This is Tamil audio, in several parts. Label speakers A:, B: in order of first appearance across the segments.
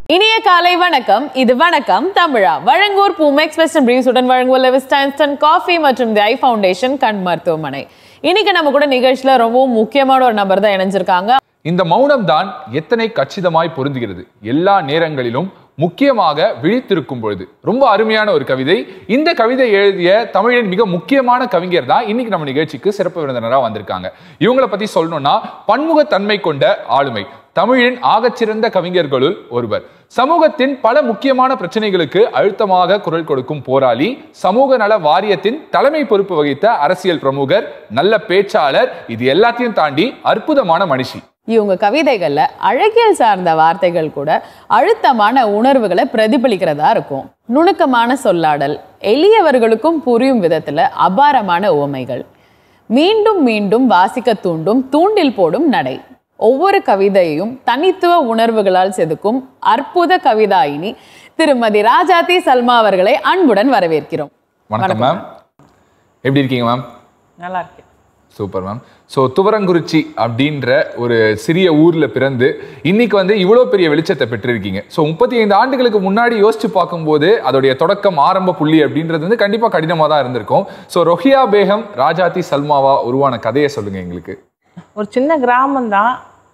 A: இனிய காலை வணக்கம் இது வணக்கம் தமிழா வழங்கூர் பூமெக்ஸ் வெஸ்டர்ன் பிரீவ்ஸுடன் வழங்குவோர் லெவிஸ் டைன்ஸ்டன் காஃபி மற்றும் தி ஐ ஃபவுண்டேஷன் கண் மருத்துவமனை இன்னைக்கு நம்ம கூட நிகழ்ச்சியில ரொம்பவும் முக்கியமான ஒரு நபர் தான் இணைஞ்சிருக்காங்க
B: இந்த மௌனம் தான் எத்தனை கச்சிதமாய் பொருந்துகிறது எல்லா நேரங்களிலும் முக்கியமாக விழித்திருக்கும் பொழுது ரொம்ப அருமையான ஒரு கவிதை இந்த கவிதை எழுதிய தமிழின் மிக முக்கியமான கவிஞர் தான் இன்னைக்கு நம்ம நிகழ்ச்சிக்கு சிறப்பு விருந்தினராக வந்திருக்காங்க இவங்களை பத்தி சொல்லணும்னா பன்முகத்தன்மை கொண்ட ஆளுமை தமிழின் ஆகச்சிறந்த கவிஞர்களுள் ஒருவர் சமூகத்தின் பல முக்கியமான பிரச்சனைகளுக்கு அழுத்தமாக குரல் கொடுக்கும் போராளி சமூக நல வாரியத்தின் தலைமை பொறுப்பு வகித்த அரசியல் பிரமுகர் நல்ல பேச்சாளர் இது எல்லாத்தையும் தாண்டி அற்புதமான மனுஷி
A: இவங்க கவிதைகள்ல அழகியல் சார்ந்த வார்த்தைகள் கூட அழுத்தமான உணர்வுகளை பிரதிபலிக்கிறதா இருக்கும் நுணுக்கமான சொல்லாடல் எளியவர்களுக்கும் புரியும் விதத்துல அபாரமான உவமைகள் மீண்டும் மீண்டும் வாசிக்க தூண்டும் தூண்டில் போடும் நடை ஒவ்வொரு கவிதையும் தனித்துவ உணர்வுகளால் செதுக்கும் அற்புத கவிதாயினி திருமதி ராஜாத்தி சல்மா அவர்களை அன்புடன் வரவேற்கிறோம்
B: வணக்கம் மேம் எப்படி இருக்கீங்க மேம்
C: நல்லா இருக்கேன்
B: சூப்பர் மேம் ஸோ துவரங்குறிச்சி அப்படின்ற ஒரு சிறிய ஊரில் பிறந்து இன்னைக்கு வந்து இவ்வளோ பெரிய வெளிச்சத்தை பெற்றிருக்கீங்க ஸோ முப்பத்தி ஐந்து ஆண்டுகளுக்கு முன்னாடி யோசிச்சு பார்க்கும்போது அதோடைய தொடக்கம் ஆரம்ப புள்ளி அப்படின்றது வந்து கண்டிப்பாக கடினமாக தான் இருந்திருக்கும் ஸோ ரொஹியா பேகம் ராஜாத்தி சல்மாவா உருவான கதையை சொல்லுங்க எங்களுக்கு
C: ஒரு சின்ன கிராமம்தான்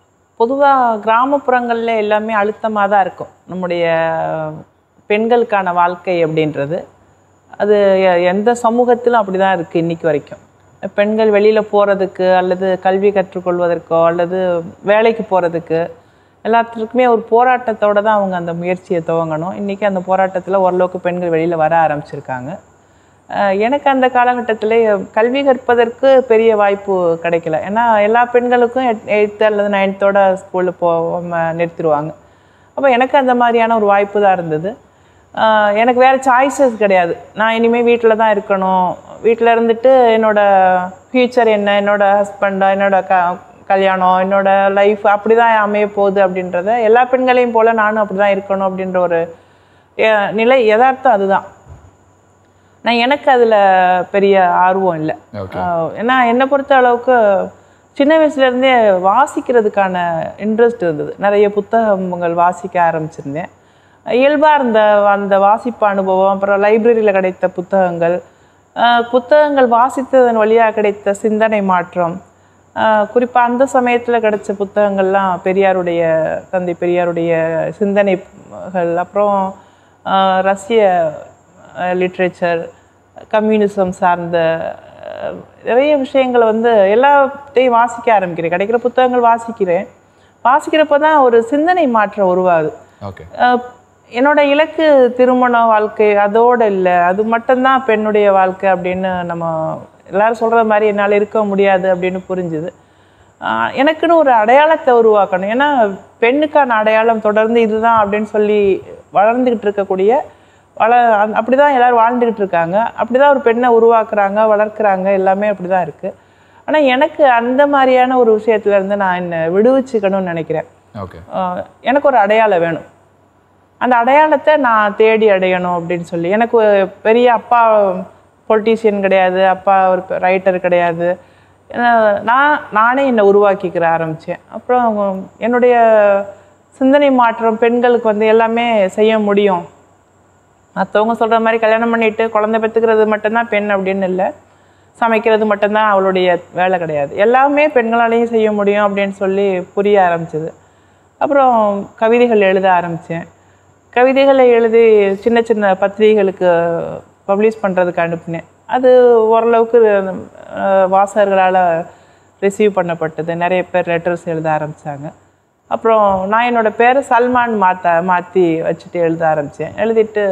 C: பொதுவாக கிராமப்புறங்களில் எல்லாமே அழுத்தமாக தான் இருக்கும் நம்முடைய பெண்களுக்கான வாழ்க்கை அப்படின்றது அது எ- எந்த சமூகத்திலும் அப்படி தான் இருக்குது இன்னைக்கு வரைக்கும் பெண்கள் வெளியில் போகிறதுக்கு அல்லது கல்வி கற்றுக்கொள்வதற்கோ அல்லது வேலைக்கு போகிறதுக்கு எல்லாத்துக்குமே ஒரு போராட்டத்தோட தான் அவங்க அந்த முயற்சியை துவங்கணும் இன்றைக்கி அந்த போராட்டத்தில் ஓரளவுக்கு பெண்கள் வெளியில் வர ஆரம்பிச்சிருக்காங்க அஹ் எனக்கு அந்த காலகட்டத்தில் கல்வி கற்பதற்கு பெரிய வாய்ப்பு கிடைக்கல ஏன்னா எல்லா பெண்களுக்கும் எயித்து அல்லது நைன்த்தோட ஸ்கூலில் போ ம- நிறுத்திடுவாங்க அப்போ எனக்கு அந்த மாதிரியான ஒரு வாய்ப்பு தான் இருந்தது அஹ் எனக்கு வேறு சாய்ஸஸ் கிடையாது நான் இனிமேல் வீட்டில் தான் இருக்கணும் வீட்டில் இருந்துட்டு என்னோட ஃப்யூச்சர் என்ன என்னோட ஹஸ்பண்டா என்னோட க கல்யாணம் என்னோட லைஃப் அப்படி தான் அமைய போகுது அப்படின்றத எல்லா பெண்களையும் போல் நானும் அப்படி தான் இருக்கணும் அப்படின்ற ஒரு அஹ், நிலை யதார்த்தம் அதுதான் நான் எனக்கு அதில் பெரிய ஆர்வம் இல்லை
B: Okay.
C: ஏன்னா என்னை பொறுத்த அளவுக்கு சின்ன வயசுலேருந்தே வாசிக்கிறதுக்கான இன்ட்ரெஸ்ட் இருந்தது நிறைய புத்தகங்கள் வாசிக்க ஆரம்பிச்சிருந்தேன் இயல்பாக இருந்த அந்த வாசிப்பு அனுபவம் அப்புறம் லைப்ரரியில் கிடைத்த புத்தகங்கள் அஹ், புத்தகங்கள் வாசித்ததன் வழியாக கிடைத்த சிந்தனை மாற்றம் குறிப்பாக அந்த சமயத்தில் கிடைச்ச புத்தகங்கள்லாம் பெரியாருடைய தந்தை பெரியாருடைய சிந்தனைகள் அப்புறம் அஹ், ரஷ்ய லிட்ரேச்சர் கம்யூனிசம் சார்ந்த அஹ், நிறைய விஷயங்களை வந்து எல்லாத்தையும் வாசிக்க ஆரம்பிக்கிறேன் கிடைக்கிற புத்தகங்கள் வாசிக்கிறேன் வாசிக்கிறப்ப தான் ஒரு சிந்தனை மாற்றம் உருவாகுது
B: ஓகே
C: அஹ், என்னோட இலக்கு திருமண வாழ்க்கை அதோடு இல்லை அது மட்டும்தான் பெண்ணுடைய வாழ்க்கை அப்படின்னு நம்ம எல்லாரும் சொல்கிற மாதிரி என்னால் இருக்க முடியாது அப்படின்னு புரிஞ்சுது ஆஹ் எனக்குன்னு ஒரு அடையாளத்தை உருவாக்கணும் ஏன்னா பெண்ணுக்கான அடையாளம் தொடர்ந்து இதுதான் அப்படின்னு சொல்லி வளர்ந்துக்கிட்டு இருக்கக்கூடிய வள அந்த- அப்படிதான் எல்லாரும் வாழ்ந்துக்கிட்டு இருக்காங்க அப்படிதான் ஒரு பெண்ணை உருவாக்குறாங்க வளர்க்குறாங்க எல்லாமே அப்படிதான் இருக்கு ஆனா எனக்கு அந்த மாதிரியான ஒரு விஷயத்துல இருந்து நான் என்னை விடுவிச்சுக்கணும்னு நினைக்கிறேன்
B: ஓகே
C: ஆஹ் எனக்கு ஒரு அடையாளம் வேணும் அந்த அடையாளத்தை நான் தேடி அடையணும் அப்படின்னு சொல்லி எனக்கு ஒரு பெரிய அப்பா பொலிட்டீஷியன் கிடையாது அப்பா ஒரு ரைட்டர் கிடையாது ஏன்னா, நான் நானே என்னை உருவாக்கிக்கிற ஆரம்பித்தேன் அப்புறம் என்னுடைய சிந்தனை மாற்றம் பெண்களுக்கு வந்து எல்லாமே செய்ய முடியும் மற்றவங்க சொல்கிற மாதிரி கல்யாணம் பண்ணிட்டு குழந்தை பெற்றுக்கிறது மட்டும்தான் பெண் அப்படின்னு இல்லை சமைக்கிறது மட்டும்தான் அவளுடைய வேலை கிடையாது எல்லாமே பெண்களாலையும் செய்ய முடியும் அப்படின்னு சொல்லி புரிய ஆரம்பிச்சது அப்புறம் கவிதைகள் எழுத ஆரம்பித்தேன் கவிதைகளை எழுதி சின்ன சின்ன பத்திரிகைகளுக்கு பப்ளிஷ் பண்ணுறதுக்கு அனுப்பினேன் அது ஓரளவுக்கு அஹ், வாசகர்களால் ரிசீவ் பண்ணப்பட்டது நிறைய பேர் லெட்டர்ஸ் எழுத ஆரம்பித்தாங்க அப்புறம் நான் என்னோட பேரை சல்மான் மாற்ற மாற்றி வச்சுட்டு எழுத ஆரம்பித்தேன் எழுதிட்டு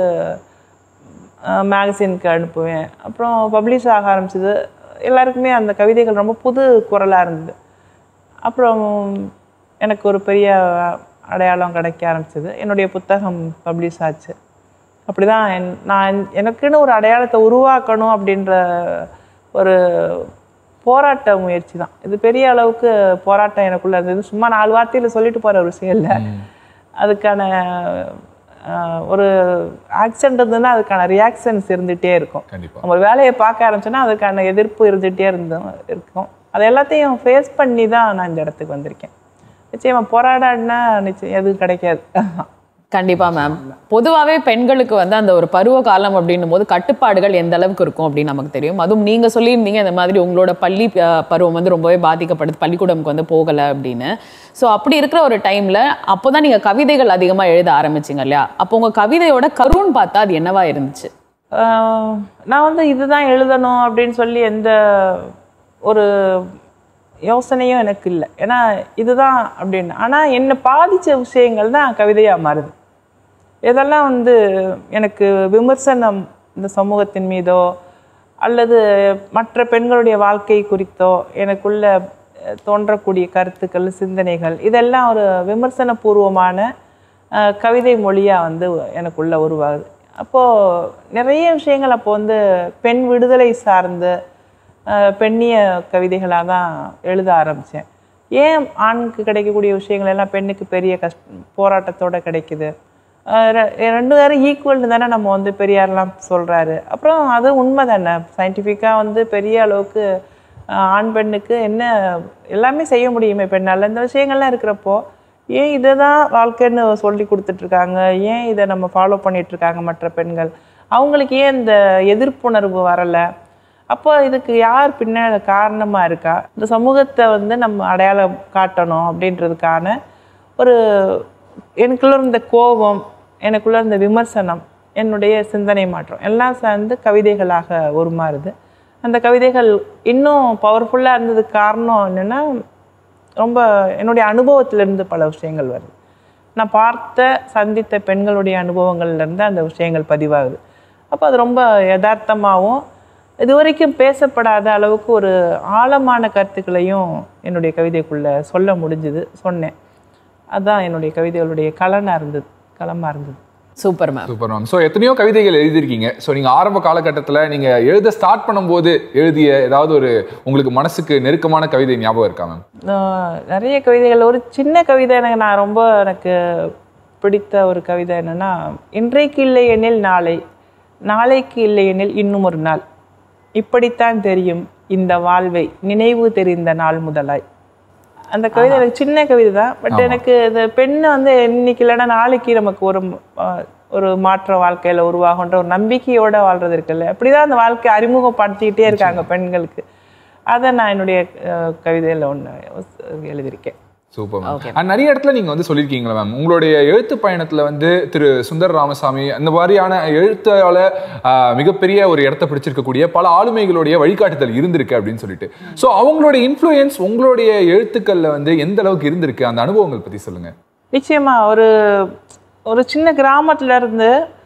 C: மேகசினுக்கு அனுப்புவேன் அப்புறம் பப்ளிஷ் ஆக ஆரம்பிச்சது எல்லாருக்குமே அந்த கவிதைகள் ரொம்ப புது குரலாக இருந்தது அப்புறம் எனக்கு ஒரு பெரிய அடையாளம் கிடைக்க ஆரம்பிச்சது என்னுடைய புத்தகம் பப்ளிஷ் ஆச்சு அப்படி தான் என் நான் எனக்குன்னு ஒரு அடையாளத்தை உருவாக்கணும் அப்படின்ற ஒரு போராட்ட முயற்சி தான் இது பெரிய அளவுக்கு போராட்டம் எனக்குள்ள இருந்தது சும்மா நாலு வார்த்தையில் சொல்லிட்டு போகிற ஒரு விஷயம் இல்லை அதுக்கான ஆஹ், ஒரு ஆக்சென்ட் இருந்ததுன்னா அதுக்கான ரியாக்ஷன்ஸ் இருந்துகிட்டே இருக்கும்
B: கண்டிப்பா
C: நம்ம ஒரு வேலையை பார்க்க ஆரம்பிச்சோன்னா அதுக்கான எதிர்ப்பு இருந்துகிட்டே இருந்தோம் இருக்கும் அது எல்லாத்தையும் ஃபேஸ் பண்ணி தான் நான் இந்த இடத்துக்கு வந்திருக்கேன் நிச்சயமா போராடாடினா நிச்சயம் எதுவும் கிடைக்காது
A: கண்டிப்பா மேம் பொதுவாகவே பெண்களுக்கு வந்து அந்த ஒரு பருவ காலம் அப்படின்னும் போது கட்டுப்பாடுகள் எந்த அளவுக்கு இருக்கும் அப்படின்னு நமக்கு தெரியும் அதுவும் நீங்க சொல்லியிருந்தீங்க இந்த மாதிரி உங்களோட பள்ளி அஹ், பருவம் வந்து ரொம்பவே பாதிக்கப்படுது பள்ளிக்கூடமுக்கு வந்து போகல அப்படின்னு ஸோ அப்படி இருக்கிற ஒரு டைம்ல அப்போதான் நீங்க கவிதைகள் அதிகமா எழுத ஆரம்பிச்சீங்க இல்லையா அப்போ உங்க கவிதையோட கருன்னு பார்த்தா அது என்னவா இருந்துச்சு
C: ஆஹ் நான் வந்து இதுதான் எழுதணும் அப்படின்னு சொல்லி எந்த ஒரு யோசனையும் எனக்கு இல்லை ஏன்னா இதுதான் அப்படின்னு ஆனால் என்னை பாதித்த விஷயங்கள் தான் கவிதையாக மாறுது இதெல்லாம் வந்து எனக்கு விமர்சனம் இந்த சமூகத்தின் மீதோ அல்லது மற்ற பெண்களுடைய வாழ்க்கை குறித்தோ எனக்குள்ள அஹ், தோன்றக்கூடிய கருத்துக்கள் சிந்தனைகள் இதெல்லாம் ஒரு விமர்சனபூர்வமான அஹ், கவிதை மொழியாக வந்து எனக்குள்ள உருவாகுது அப்போது நிறைய விஷயங்கள் அப்போ வந்து பெண் விடுதலை சார்ந்து அஹ், பெண்ணிய கவிதைகளாக தான் எழுத ஆரம்பித்தேன் ஏன் ஆணுக்கு கிடைக்கக்கூடிய விஷயங்கள் எல்லாம் பெண்ணுக்கு பெரிய கஷ்ட போராட்டத்தோட கிடைக்குது அஹ் ரெ- ரெண்டு பேரும் ஈக்குவல்னு தானே நம்ம வந்து பெரியார்லாம் சொல்கிறாரு அப்புறம் அது உண்மை தானே சயின்டிஃபிக்காக வந்து பெரிய அளவுக்கு அஹ், ஆண் பெண்ணுக்கு என்ன எல்லாமே செய்ய முடியுமே பெண்ணால் இந்த விஷயங்கள்லாம் இருக்கிறப்போ ஏன் இதை தான் வாழ்க்கைன்னு சொல்லி கொடுத்துட்ருக்காங்க ஏன் இதை நம்ம ஃபாலோ பண்ணிகிட்ருக்காங்க மற்ற பெண்கள் அவங்களுக்கு ஏன் இந்த எதிர்ப்புணர்வு வரலை அப்போ இதுக்கு யார் பின்னாடி காரணமாக இருக்கா இந்த சமூகத்தை வந்து நம்ம அடையாளம் காட்டணும் அப்படின்றதுக்கான ஒரு எனக்குள்ள இருந்த கோபம் எனக்குள்ள இருந்த விமர்சனம் என்னுடைய சிந்தனை மாற்றம் எல்லாம் சேர்ந்து கவிதைகளாக உருமாறுது அந்த கவிதைகள் இன்னும் பவர்ஃபுல்லாக இருந்ததுக்கு காரணம் என்னென்னா ரொம்ப என்னுடைய அனுபவத்திலிருந்து பல விஷயங்கள் வருது நான் பார்த்த சந்தித்த பெண்களுடைய அனுபவங்கள்லேருந்து அந்த விஷயங்கள் பதிவாகுது அப்போ அது ரொம்ப யதார்த்தமாகவும் இதுவரைக்கும் பேசப்படாத அளவுக்கு ஒரு ஆழமான கருத்துக்களையும் என்னுடைய கவிதைக்குள்ளே சொல்ல முடிஞ்சுது சொன்னேன் அதுதான் என்னுடைய கவிதைகளுடைய கலனாக இருந்தது களமாக இருந்தது
A: super ma'am
B: super ma'am so எத்தனையோ கவிதைகள் எழுதியிருக்கீங்க ஸோ நீங்கள் ஆரம்ப காலகட்டத்தில் நீங்கள் எழுத ஸ்டார்ட் பண்ணும்போது எழுதிய ஏதாவது ஒரு உங்களுக்கு மனசுக்கு நெருக்கமான கவிதை ஞாபகம் இருக்கா மேம்
C: ஆஹ் நிறைய கவிதைகள் ஒரு சின்ன கவிதை எனக்கு நான் ரொம்ப எனக்கு பிடித்த ஒரு கவிதை என்னன்னா இன்றைக்கு இல்லை எனில் நாளை நாளைக்கு இல்லை எனில் இன்னும் ஒரு நாள் இப்படித்தான் தெரியும் இந்த வாழ்வை நினைவு தெரிந்த நாள் முதலாய் அந்த கவிதை எனக்கு சின்ன கவிதை தான் பட் எனக்கு இந்த பெண்ணை வந்து இன்னைக்கு இல்லைன்னா நாளைக்கு நமக்கு ஒரு ஆஹ், ஒரு மாற்ற வாழ்க்கையில உருவாகுன்ற ஒரு நம்பிக்கையோட வாழ்றது இருக்குல்ல அப்படிதான் அந்த வாழ்க்கையை அறிமுகப்படுத்திக்கிட்டே இருக்காங்க பெண்களுக்கு அதை நான் என்னுடைய அஹ், கவிதையில ஒன்று எழுதியிருக்கேன்
B: சூப்பர் மேம் அண்ட் நிறைய இடத்துல நீங்க வந்து சொல்லியிருக்கீங்களா மேம் உங்களுடைய எழுத்து பயணத்துல வந்து திரு சுந்தர ராமசாமி அந்த மாதிரியான எழுத்தால ஆஹ், மிகப்பெரிய ஒரு இடத்த பிடிச்சிருக்கக்கூடிய பல ஆளுமைகளுடைய வழிகாட்டுதல் இருந்திருக்கு அப்படின்னு சொல்லிட்டு ஸோ அவங்களுடைய இன்ஃப்ளூயன்ஸ் உங்களுடைய எழுத்துக்கள்ல வந்து எந்த அளவுக்கு இருந்திருக்கு அந்த அனுபவங்கள் பத்தி சொல்லுங்க
C: நிச்சயமா ஒரு ஒரு சின்ன கிராமத்துல இருந்து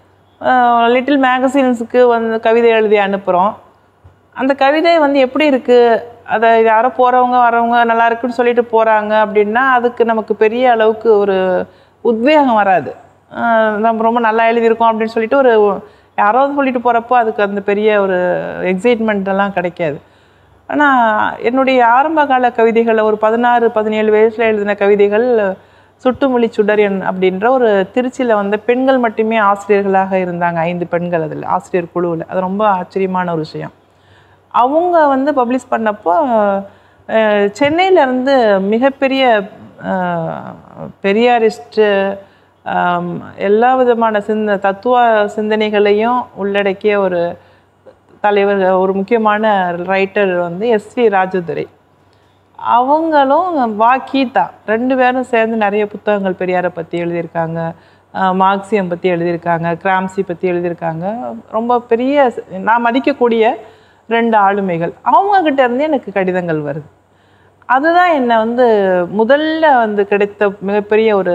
C: லிட்டில் மேகசின்ஸுக்கு வந்து கவிதை எழுதி அனுப்புகிறோம் அந்த கவிதை வந்து எப்படி இருக்கு அதை யாரோ போறவங்க வரவங்க நல்லா இருக்குன்னு சொல்லிட்டு போறாங்க அப்படின்னா அதுக்கு நமக்கு பெரிய அளவுக்கு ஒரு உத்வேகம் வராது அஹ் நம்ம ரொம்ப நல்லா எழுதியிருக்கோம் அப்படின்னு சொல்லிட்டு ஒரு யாரோ சொல்லிட்டு போறப்போ அதுக்கு அந்த பெரிய ஒரு எக்ஸைட்மெண்ட் எல்லாம் கிடைக்காது ஆனால் என்னுடைய ஆரம்ப கால கவிதைகளில் ஒரு பதினாறு பதினேழு வயசில் எழுதின கவிதைகள் சுட்டுமொழி சுடரியன் அப்படின்ற ஒரு திருச்சியில் வந்து பெண்கள் மட்டுமே ஆசிரியர்களாக இருந்தாங்க ஐந்து பெண்கள் அதில் ஆசிரியர் குழுவில் அது ரொம்ப ஆச்சரியமான ஒரு விஷயம் அவங்க வந்து பப்ளிஷ் பண்ணப்போ அஹ், சென்னையில இருந்து மிகப்பெரிய அஹ், பெரியாரிஸ்ட்டு ஆம், எல்லா விதமான சிந்த தத்துவ சிந்தனைகளையும் உள்ளடக்கிய ஒரு தலைவர் ஒரு முக்கியமான ரைட்டர் வந்து எஸ்வி ராஜதுரை அவங்களும் வா கீதா ரெண்டு பேரும் சேர்ந்து நிறைய புத்தகங்கள் பெரியாரை பற்றி எழுதியிருக்காங்க அஹ் மார்க்சியம் பற்றி எழுதியிருக்காங்க கிராம்சி பற்றி எழுதியிருக்காங்க ரொம்ப பெரிய நான் மதிக்கக்கூடிய ரெண்டு ஆளுமைகள் அவங்கக்கிட்ட இருந்து எனக்கு கடிதங்கள் வருது அதுதான் என்னை வந்து முதல்ல வந்து கிடைத்த மிகப்பெரிய ஒரு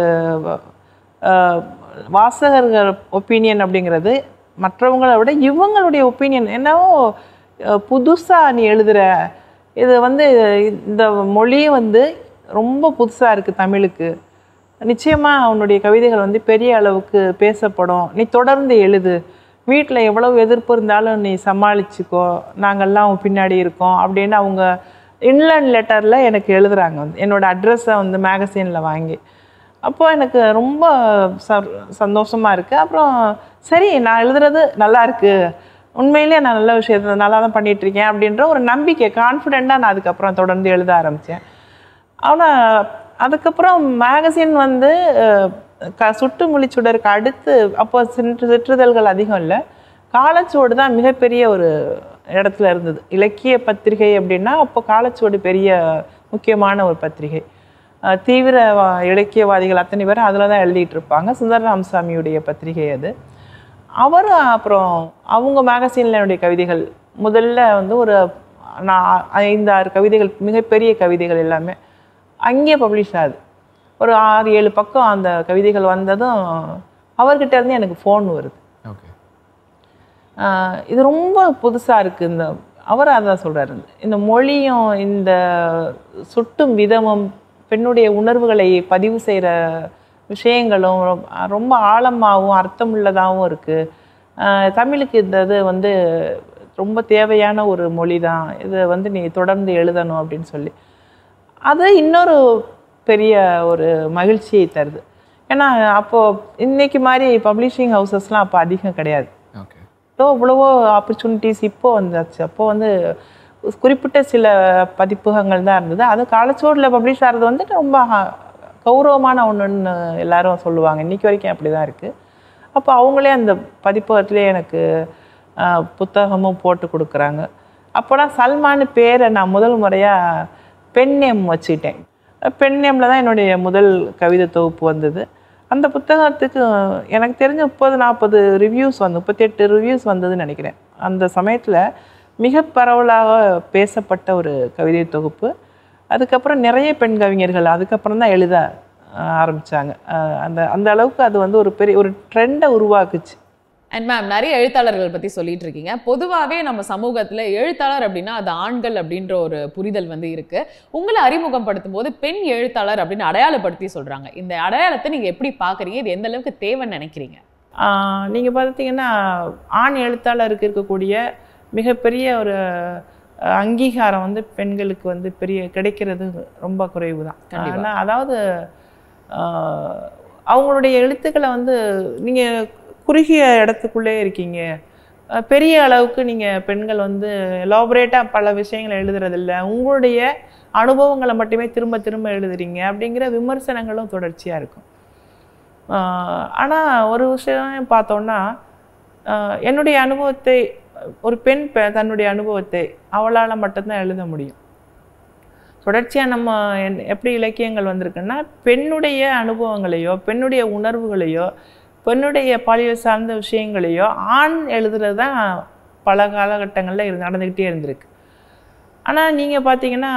C: அஹ், வாசகர்கள் ஒப்பீனியன் அப்படிங்கிறது மற்றவங்களை விட இவங்களுடைய ஒப்பீனியன் என்னவோ புதுசாக நீ எழுதுற இது வந்து இந்த மொழி வந்து ரொம்ப புதுசாக இருக்குது தமிழுக்கு நிச்சயமாக அவனுடைய கவிதைகள் வந்து பெரிய அளவுக்கு பேசப்படும் நீ தொடர்ந்து எழுது வீட்டில் எவ்வளவு எதிர்ப்பு இருந்தாலும் நீ சமாளிச்சுக்கோ நாங்கள்லாம் உன் பின்னாடி இருக்கோம் அப்படின்னு அவங்க இன்லேண்ட் லெட்டரில் எனக்கு எழுதுறாங்க வந்து என்னோட அட்ரஸை வந்து மேகசினில் வாங்கி அப்போ எனக்கு ரொம்ப ச சந்தோஷமாக இருக்குது அப்புறம் சரி நான் எழுதுறது நல்லா இருக்கு உண்மையிலேயே நான் நல்ல விஷயத்தை நல்லா தான் பண்ணிட்டு இருக்கேன் அப்படின்ற ஒரு நம்பிக்கை கான்ஃபிடெண்ட்டாக நான் அதுக்கப்புறம் தொடர்ந்து எழுத ஆரம்பித்தேன் ஆனால் அதுக்கப்புறம் மேகசின் வந்து அஹ், க சுட்டு முழிச்சுடருக்கு அடுத்து அப்போ சிற்று சிற்றுதல்கள் அதிகம் இல்லை காலச்சுவடு தான் மிகப்பெரிய ஒரு இடத்துல இருந்தது இலக்கிய பத்திரிகை அப்படின்னா அப்போ காலச்சுவடு பெரிய முக்கியமான ஒரு பத்திரிகை அஹ் தீவிர வா- இலக்கியவாதிகள் அத்தனை பேரும் அதில் தான் எழுதிட்டு இருப்பாங்க சுந்தர ராமசாமியுடைய பத்திரிகை அது அவர் அப்புறம் அவங்க மேகசீனில் என்னுடைய கவிதைகள் முதல்ல வந்து ஒரு நான் ஐந்து ஆறு கவிதைகள் மிகப்பெரிய கவிதைகள் எல்லாமே அங்கேயே பப்ளிஷ் ஆகுது ஒரு ஆறு ஏழு பக்கம் அந்த கவிதைகள் வந்ததும் அவர்கிட்ட இருந்து எனக்கு ஃபோன் வருது
B: ஓகே
C: ஆஹ் இது ரொம்ப புதுசாக இருக்குது இந்த அவர் அதான் சொல்கிறாரு இந்த மொழியும் இந்த சுட்டும் விதமும் பெண்ணுடைய உணர்வுகளை பதிவு செய்கிற விஷயங்களும் ரொம்ப- ரொம்ப ஆழமாகவும் அர்த்தமுள்ளதாகவும் இருக்குது தமிழுக்கு இந்த இது வந்து ரொம்ப தேவையான ஒரு மொழி தான் இதை வந்து நீ தொடர்ந்து எழுதணும் அப்படின்னு சொல்லி அது இன்னொரு பெரிய ஒரு மகிழ்ச்சியை தருது ஏன்னா அப்போது இன்னைக்கு மாதிரி பப்ளிஷிங் ஹவுசஸ்லாம் அப்போ அதிகம் கிடையாது
B: ஓகே
C: இப்போ இவ்வளவோ ஆப்பர்ச்சுனிட்டிஸ் இப்போ வந்தாச்சு அப்போ வந்து குறிப்பிட்ட சில பதிப்பகங்கள் தான் இருந்தது அது காலச்சோடில் பப்ளிஷ் ஆகிறது வந்துட்டு ரொம்ப ஹ- கௌரவமான ஒன்றுன்னு எல்லாரும் சொல்லுவாங்க இன்னைக்கு வரைக்கும் அப்படி தான் இருக்குது அப்போ அவங்களே அந்த பதிப்பகத்திலே எனக்கு ஆஹ், புத்தகமும் போட்டு கொடுக்குறாங்க அப்போலாம் சல்மான் பேரை நான் முதல் முறையாக பெண்ணேம் வச்சுக்கிட்டேன் பெண்ணேமில் தான் என்னுடைய முதல் கவிதை தொகுப்பு வந்தது அந்த புத்தகத்துக்கு எனக்கு தெரிஞ்ச முப்பது நாற்பது ரிவ்யூஸ் வந்து முப்பத்தெட்டு ரிவ்யூஸ் வந்ததுன்னு நினைக்கிறேன் அந்த சமயத்தில் மிக பரவலாக பேசப்பட்ட ஒரு கவிதை தொகுப்பு அதுக்கப்புறம் நிறைய பெண் கவிஞர்கள் அதுக்கப்புறம் தான் எழுத ஆஹ், ஆரம்பிச்சாங்க ஆஹ், அந்த அந்த அளவுக்கு அது வந்து ஒரு பெரிய ஒரு ட்ரெண்டை உருவாக்குச்சு
A: அண்ட் மேம் நிறைய எழுத்தாளர்கள் பத்தி சொல்லிட்டு இருக்கீங்க பொதுவாகவே நம்ம சமூகத்துல எழுத்தாளர் அப்படின்னா அது ஆண்கள் அப்படின்ற ஒரு புரிதல் வந்து இருக்கு உங்களை அறிமுகப்படுத்தும் போது பெண் எழுத்தாளர் அப்படின்னு அடையாளப்படுத்தி சொல்றாங்க இந்த அடையாளத்தை நீங்க எப்படி பாக்குறீங்க இது எந்த அளவுக்கு தேவைன்னு நினைக்கிறீங்க
C: நீங்கள் பார்த்தீங்கன்னா ஆண் எழுத்தாளருக்கு இருக்கக்கூடிய மிகப்பெரிய ஒரு அஹ், அங்கீகாரம் வந்து பெண்களுக்கு வந்து பெரிய கிடைக்கிறது ரொம்ப குறைவு தான்
A: கண்டிப்பா.
C: ஆனால் அதாவது ஆஹ், அவங்களுடைய எழுத்துக்களை வந்து நீங்கள் குறுகிய இடத்துக்குள்ளே இருக்கீங்க அஹ், பெரிய அளவுக்கு நீங்கள் பெண்கள் வந்து எலாபரேட்டாக பல விஷயங்களை எழுதுறதில்ல உங்களுடைய அனுபவங்களை மட்டுமே திரும்ப திரும்ப எழுதுறீங்க அப்படிங்கிற விமர்சனங்களும் தொடர்ச்சியாக இருக்கும் ஆனால் ஒரு விஷயம் பார்த்தோன்னா ஆஹ் என்னுடைய அனுபவத்தை ஒரு பெண் பெ- தன்னுடைய அனுபவத்தை அவளால் மட்டும்தான் எழுத முடியும் தொடர்ச்சியாக நம்ம என்- எப்படி இலக்கியங்கள் வந்திருக்குன்னா பெண்ணுடைய அனுபவங்களையோ பெண்ணுடைய உணர்வுகளையோ பெண்ணுடைய பாலியல் சார்ந்த விஷயங்களையோ ஆண் எழுதுறது தான் பல காலகட்டங்களில் இரு நடந்துக்கிட்டே இருந்திருக்கு ஆனால் நீங்கள் பார்த்தீங்கன்னா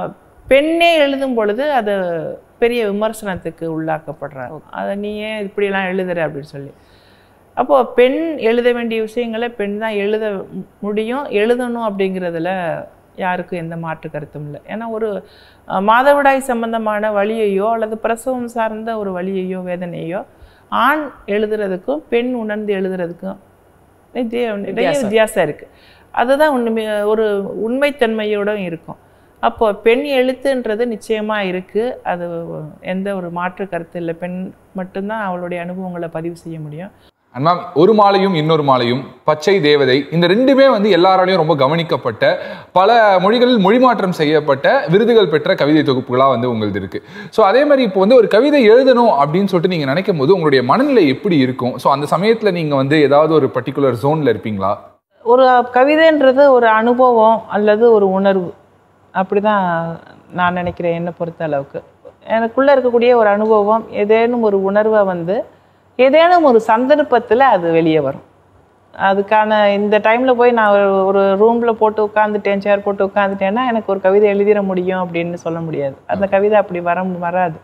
C: பெண்ணே எழுதும் பொழுது அது பெரிய விமர்சனத்துக்கு உள்ளாக்கப்படுறாங்க அதை நீ ஏன் இப்படியெல்லாம் எழுதுற அப்படின்னு சொல்லி அப்போது பெண் எழுத வேண்டிய விஷயங்களை பெண் தான் எழுத மு- முடியும் எழுதணும் அப்படிங்கிறதுல யாருக்கும் எந்த மாற்று கருத்தும் இல்லை ஏன்னா ஒரு அஹ், மாதவிடாய் சம்பந்தமான வழியையோ அல்லது பிரசவம் சார்ந்த ஒரு வழியையோ வேதனையோ ஆண் எழுதுறதுக்கும் பெண் உணர்ந்து எழுதுறதுக்கும் நிறைய நிறைய
A: வித்தியாசம்.
C: வித்தியாசம் இருக்குது அதுதான் உண்மை ஒரு உண்மைத்தன்மையோட இருக்கும் அப்போ பெண் எழுத்துன்றது நிச்சயமாக இருக்குது அது எந்த ஒரு மாற்று கருத்து இல்லை பெண் மட்டும்தான் அவளுடைய அனுபவங்களை பதிவு செய்ய முடியும்
B: அண்ட் மேம் ஒரு மாலையும் இன்னொரு மாலையும் பச்சை தேவதை இந்த ரெண்டுமே வந்து எல்லாராலையும் ரொம்ப கவனிக்கப்பட்ட பல மொழிகளில் மொழிமாற்றம் செய்யப்பட்ட விருதுகள் பெற்ற கவிதை தொகுப்புகளாக வந்து உங்களுது இருக்கு ஸோ அதே மாதிரி இப்போ வந்து ஒரு கவிதை எழுதணும் அப்படின்னு சொல்லிட்டு நீங்கள் நினைக்கும் போது உங்களுடைய மனநிலை எப்படி இருக்கும் ஸோ அந்த சமயத்தில் நீங்கள் வந்து ஏதாவது ஒரு பர்டிகுலர் ஜோனில் இருப்பீங்களா
C: ஒரு கவிதைன்றது ஒரு அனுபவம் அல்லது ஒரு உணர்வு அப்படி தான் நான் நினைக்கிறேன் என்னை பொறுத்த அளவுக்கு எனக்குள்ளே இருக்கக்கூடிய ஒரு அனுபவம் ஏதேனும் ஒரு உணர்வை வந்து ஏதேனும் ஒரு சந்தர்ப்பத்தில் அது வெளியே வரும் அதுக்கான இந்த டைமில் போய் நான் ஒரு ஒரு ரூமில் போட்டு உட்காந்துட்டேன் சேர் போட்டு உட்காந்துட்டேன்னா எனக்கு ஒரு கவிதை எழுதிட முடியும் அப்படின்னு சொல்ல முடியாது அந்த கவிதை அப்படி வர வராது